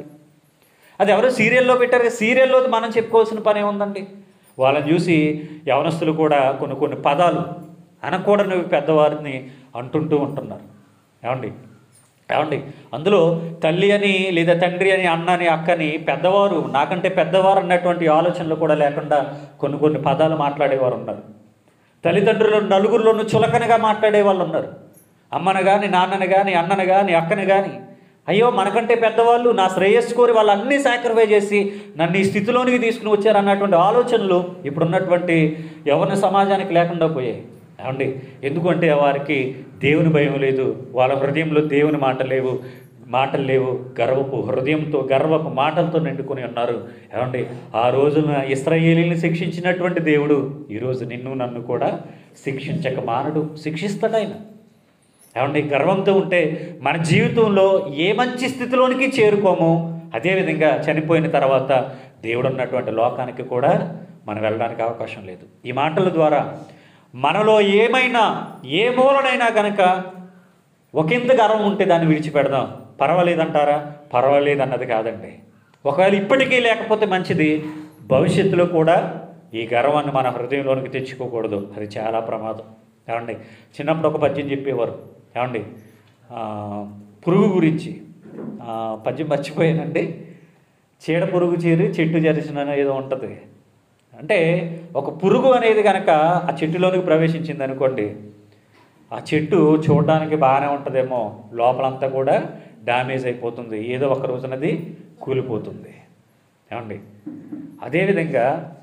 అది ఎవరో సీరియల్లో పెట్టారు కదా, సీరియల్లో మనం చెప్పుకోవాల్సిన పని ఉందండి వాళ్ళని చూసి యవనస్తులు కూడా కొన్ని కొన్ని పదాలు అనకూడని పెద్దవారిని అంటుంటూ ఉంటున్నారు ఏమండి ఏమండి అందులో తల్లి అని లేదా తండ్రి అని అన్న అని అక్కని పెద్దవారు నాకంటే పెద్దవారు అన్నటువంటి ఆలోచనలు కూడా లేకుండా కొన్ని కొన్ని పదాలు మాట్లాడేవారు ఉన్నారు తల్లిదండ్రులు నలుగురిలోనూ చులకనగా మాట్లాడే వాళ్ళు ఉన్నారు అమ్మను కానీ నాన్నను కానీ అన్నను కానీ అక్కను కానీ అయ్యో మనకంటే పెద్దవాళ్ళు నా శ్రేయస్సు కోరి వాళ్ళు అన్నీ సాక్రిఫై చేసి నన్ను ఈ స్థితిలోనికి తీసుకుని వచ్చారు అన్నటువంటి ఆలోచనలు ఇప్పుడున్నటువంటి ఎవరిని సమాజానికి లేకుండా పోయాయి ఏమండి ఎందుకంటే వారికి దేవుని భయం లేదు వాళ్ళ హృదయంలో దేవుని మాట లేవు మాటలు లేవు గర్వపు హృదయంతో గర్వపు మాటలతో నిండుకొని ఉన్నారు ఏమండి ఆ రోజున ఇస్రాయేలీని శిక్షించినటువంటి దేవుడు ఈరోజు నిన్ను నన్ను కూడా శిక్షించక మానడు శిక్షిస్తాడు ఆయన ఏమండి గర్వంతో ఉంటే మన జీవితంలో ఏ మంచి స్థితిలోనికి చేరుకోమో అదేవిధంగా చనిపోయిన తర్వాత దేవుడు ఉన్నటువంటి లోకానికి కూడా మనం వెళ్ళడానికి అవకాశం లేదు ఈ మాటల ద్వారా మనలో ఏమైనా ఏ మూలనైనా కనుక ఒకంత గర్వం ఉంటే దాన్ని విడిచిపెడదాం పర్వాలేదంటారా పర్వాలేదు అన్నది కాదండి ఒకవేళ ఇప్పటికీ లేకపోతే మంచిది భవిష్యత్తులో కూడా ఈ గర్వాన్ని మన హృదయంలోనికి తెచ్చుకోకూడదు అది చాలా ప్రమాదం ఏమండి చిన్నప్పుడు ఒక పద్యం చెప్పేవారు ఏమండి ఆ, పురుగు గురించి ఆ, పద్యం మర్చిపోయానండి చీడ పురుగు చీరి చెట్టు జరిసిన ఏదో ఉంటుంది అంటే ఒక పురుగు అనేది కనుక ఆ చెట్టులోనికి ప్రవేశించింది అనుకోండి ఆ చెట్టు చూడడానికి బాగానే ఉంటుందేమో లోపలంతా కూడా డ్యామేజ్ అయిపోతుంది ఏదో ఒక రోజునది కూలిపోతుంది ఏమండి అదేవిధంగా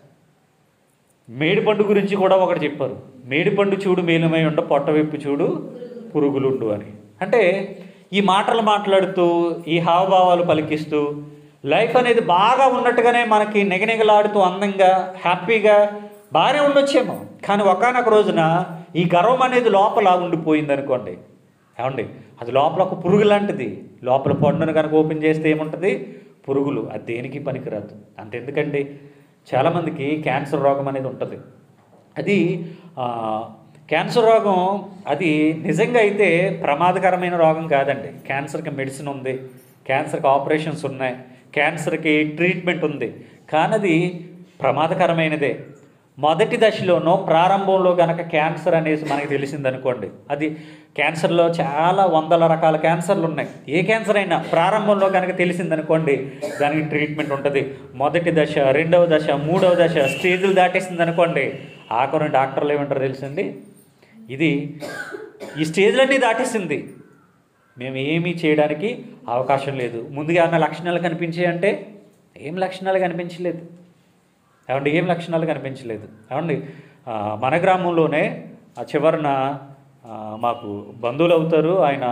మేడిపండు గురించి కూడా ఒకటి చెప్పారు మేడిపండు చూడు మేలుమై ఉండ పొట్ట విప్పి చూడు పురుగులుండు అని అంటే ఈ మాటలు మాట్లాడుతూ ఈ హావభావాలు పలికిస్తూ లైఫ్ అనేది బాగా ఉన్నట్టుగానే మనకి నెగనెగలాడుతూ అందంగా హ్యాపీగా బాగానే ఉండొచ్చేమో కానీ ఒకనొక రోజున ఈ గర్వం అనేది లోపల ఉండిపోయింది అనుకోండి ఏమండి అది లోపల ఒక పురుగు లాంటిది లోపల పండును కనుక ఓపెన్ చేస్తే ఏముంటుంది పురుగులు అది దేనికి పనికిరాదు అంతెందుకండి చాలామందికి క్యాన్సర్ రోగం అనేది ఉంటుంది అది ఆ, క్యాన్సర్ రోగం అది నిజంగా అయితే ప్రమాదకరమైన రోగం కాదండి క్యాన్సర్కి మెడిసిన్ ఉంది క్యాన్సర్కి ఆపరేషన్స్ ఉన్నాయి క్యాన్సర్కి ట్రీట్మెంట్ ఉంది కానీ అది ప్రమాదకరమైనదే మొదటి దశలోనో ప్రారంభంలో గనక క్యాన్సర్ అనేసి మనకి తెలిసిందనుకోండి అది క్యాన్సర్లో చాలా వందల రకాల క్యాన్సర్లు ఉన్నాయి ఏ క్యాన్సర్ అయినా ప్రారంభంలో కనుక తెలిసిందనుకోండి దానికి ట్రీట్మెంట్ ఉంటుంది మొదటి దశ రెండవ దశ మూడవ దశ స్టేజ్లు దాటేసింది అనుకోండి ఆఖరి డాక్టర్లు ఏమంటారు తెలుసండి ఇది ఈ స్టేజ్లన్నీ దాటేసింది మేము ఏమీ చేయడానికి అవకాశం లేదు ముందుగా ఏమైనా లక్షణాలు కనిపించాయంటే ఏం లక్షణాలు కనిపించలేదు ఏమండి ఏం లక్షణాలు కనిపించలేదు ఏమండి ఆ, మన గ్రామంలోనే ఆ చివరన ఆ, మాకు బంధువులు అవుతారు ఆయన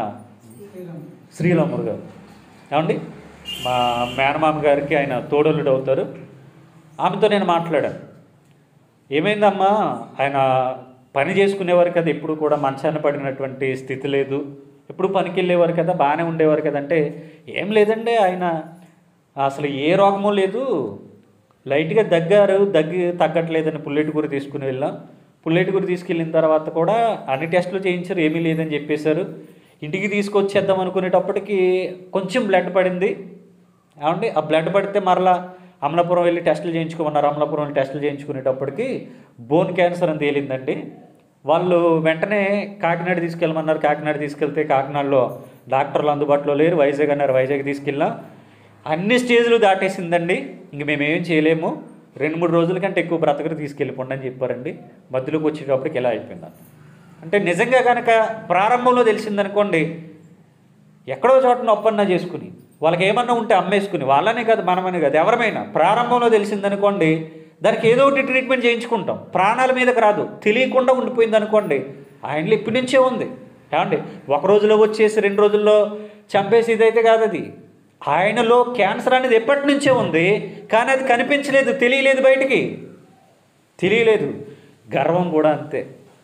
శ్రీరాముడు గారు ఏమండి మా మేనమామ గారికి ఆయన తోడలుడు అవుతారు ఆమెతో నేను మాట్లాడాను ఏమైందమ్మా ఆయన పని చేసుకునేవారు కదా ఎప్పుడు కూడా మంచాన పడినటువంటి స్థితి లేదు ఎప్పుడు పనికి వెళ్ళేవారు కదా బాగానే ఉండేవారు కదా అంటే ఏం లేదండి ఆయన అసలు ఏ రోగమూ లేదు లైట్గా దగ్గారు దగ్గి తగ్గట్లేదని పుల్లెటి గురి తీసుకుని వెళ్ళాం పుల్లెటి గురి తీసుకెళ్ళిన తర్వాత కూడా అన్ని టెస్టులు చేయించారు ఏమీ లేదని చెప్పేశారు ఇంటికి తీసుకొచ్చేద్దాం అనుకునేటప్పటికి కొంచెం బ్లడ్ పడింది ఏమండి ఆ బ్లడ్ పడితే మరలా అమలాపురం వెళ్ళి టెస్టులు చేయించుకోమన్నారు అమలాపురం వెళ్ళి టెస్టులు చేయించుకునేటప్పటికి బోన్ క్యాన్సర్ అని తేలిందండి వాళ్ళు వెంటనే కాకినాడ తీసుకెళ్ళమన్నారు కాకినాడ తీసుకెళ్తే కాకినాడలో డాక్టర్లు అందుబాటులో లేరు వైజాగ్ అన్నారు వైజాగ్ తీసుకెళ్ళాం అన్ని స్టేజ్లు దాటేసిందండి ఇంక మేము ఏం చేయలేము రెండు మూడు రోజుల కంటే ఎక్కువ బ్రతకరు తీసుకెళ్ళిపోండి అని చెప్పారండి మధ్యలోకి వచ్చేటప్పటికి ఎలా అయిపోయింది అంటే నిజంగా కనుక ప్రారంభంలో తెలిసిందనుకోండి ఎక్కడో చోట ఒప్పన్నా చేసుకుని వాళ్ళకి ఏమన్నా ఉంటే అమ్మేసుకుని వాళ్ళనే కాదు మనమనే కాదు ఎవరమైనా ప్రారంభంలో తెలిసిందనుకోండి దానికి ఏదో ఒకటి ట్రీట్మెంట్ చేయించుకుంటాం ప్రాణాల మీదకి రాదు తెలియకుండా ఉండిపోయింది అనుకోండి ఆయనలో ఇప్పటి నుంచే ఉంది ఏమండి ఒక రోజులో వచ్చేసి రెండు రోజుల్లో చంపేసి ఇదైతే కాదు అది ఆయనలో క్యాన్సర్ అనేది ఎప్పటి నుంచే ఉంది కానీ అది కనిపించలేదు తెలియలేదు బయటికి తెలియలేదు గర్వం కూడా అంతే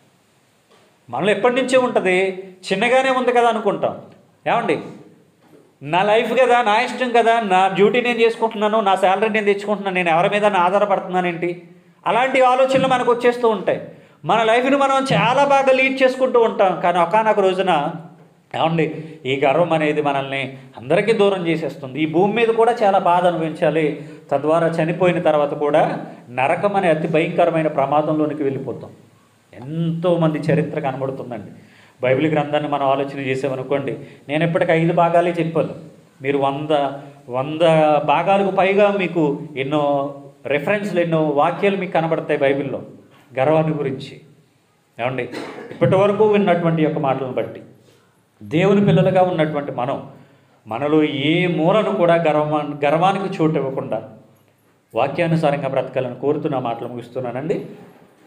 మనలో ఎప్పటి నుంచే ఉంటుంది చిన్నగానే ఉంది కదా అనుకుంటాం ఏమండి నా లైఫ్ కదా నా ఇష్టం కదా నా డ్యూటీ నేను చేసుకుంటున్నాను నా శాలరీ నేను తెచ్చుకుంటున్నాను నేను ఎవరి మీద నా ఆధారపడుతున్నానేంటి అలాంటి ఆలోచనలు మనకు వచ్చేస్తూ ఉంటాయి మన లైఫ్ని మనం చాలా బాగా లీడ్ చేసుకుంటూ ఉంటాం కానీ ఒకనొక రోజున ఏమండి ఈ గర్వం అనేది మనల్ని అందరికీ దూరం చేసేస్తుంది ఈ భూమి మీద కూడా చాలా బాధ అనుభవించాలి తద్వారా చనిపోయిన తర్వాత కూడా నరకం అనే అతి భయంకరమైన ప్రమాదంలోనికి వెళ్ళిపోతాం ఎంతోమంది చరిత్ర కనబడుతుందండి బైబిల్ గ్రంథాన్ని మనం ఆలోచన చేసామనుకోండి నేను ఇప్పటికి ఐదు భాగాలే చెప్పాను మీరు వంద వంద భాగాలకు పైగా మీకు ఎన్నో రెఫరెన్స్లు ఎన్నో వాక్యాలు మీకు కనబడతాయి బైబిల్లో గర్వాన్ని గురించి ఏమండి ఇప్పటి వరకు విన్నటువంటి యొక్క మాటలను బట్టి దేవుని పిల్లలుగా ఉన్నటువంటి మనం మనలో ఏ మూలను కూడా గర్వ గర్వానికి చోటు ఇవ్వకుండా వాక్యానుసారంగా బ్రతకాలని కోరుతున్న మాటలు ముగిస్తున్నానండి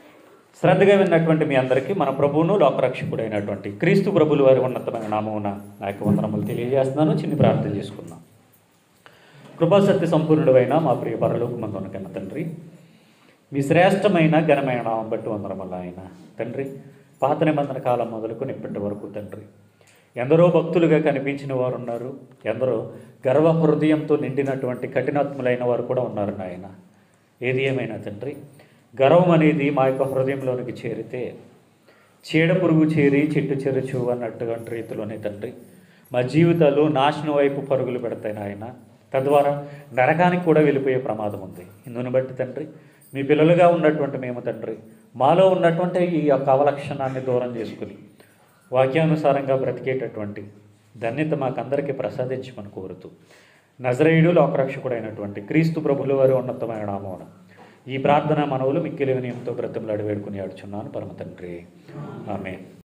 శ్రద్ధగా విన్నటువంటి మీ అందరికీ మన ప్రభువును లోకరక్షకుడైనటువంటి క్రీస్తు ప్రభులు వారి ఉన్నతమైన నామమున నా యొక్క వందనములు తెలియజేస్తున్నాను చిన్ని ప్రార్థన చేసుకుందాం కృపాసత్య సంపూర్ణుడైన మా ప్రియ పరలోక మందున కన్న తండ్రి మీ శ్రేష్టమైన ఘనమైన నామం బట్టి వందనములు ఆయన తండ్రి పాత నిబంధన కాలం మొదలుకొని ఇప్పటి వరకు తండ్రి ఎందరో భక్తులుగా కనిపించిన వారు ఉన్నారు ఎందరో గర్వ హృదయంతో నిండినటువంటి కఠినాత్ములైన వారు కూడా ఉన్నారు నాయన ఏది ఏమైనా తండ్రి గర్వం అనేది మా యొక్క హృదయంలోనికి చేరితే చీడ పురుగు చేరి చెట్టు చెరుచు అన్నట్టుగా రీతిలోనే తండ్రి మా జీవితాలు నాశనం వైపు పరుగులు పెడతాయి నాయన తద్వారా నరకానికి కూడా వెళ్ళిపోయే ప్రమాదం ఉంది ఇందును బట్టి తండ్రి మీ పిల్లలుగా ఉన్నటువంటి మేము తండ్రి మాలో ఉన్నటువంటి ఈ యొక్క అవలక్షణాన్ని దూరం చేసుకుని వాక్యానుసారంగా బ్రతికేటటువంటి ధన్యత మాకందరికీ ప్రసాదించమని కోరుతూ నజరేయుడు లోకరక్షకుడైనటువంటి క్రీస్తు ప్రభుల వారి ఉన్నతమైన నామమున ఈ ప్రార్థన మనవులు మిక్కిలి వినయంతో బ్రతిమలాడి వేడుకుని ఆడుచున్నాను పరమ తండ్రి ఆమె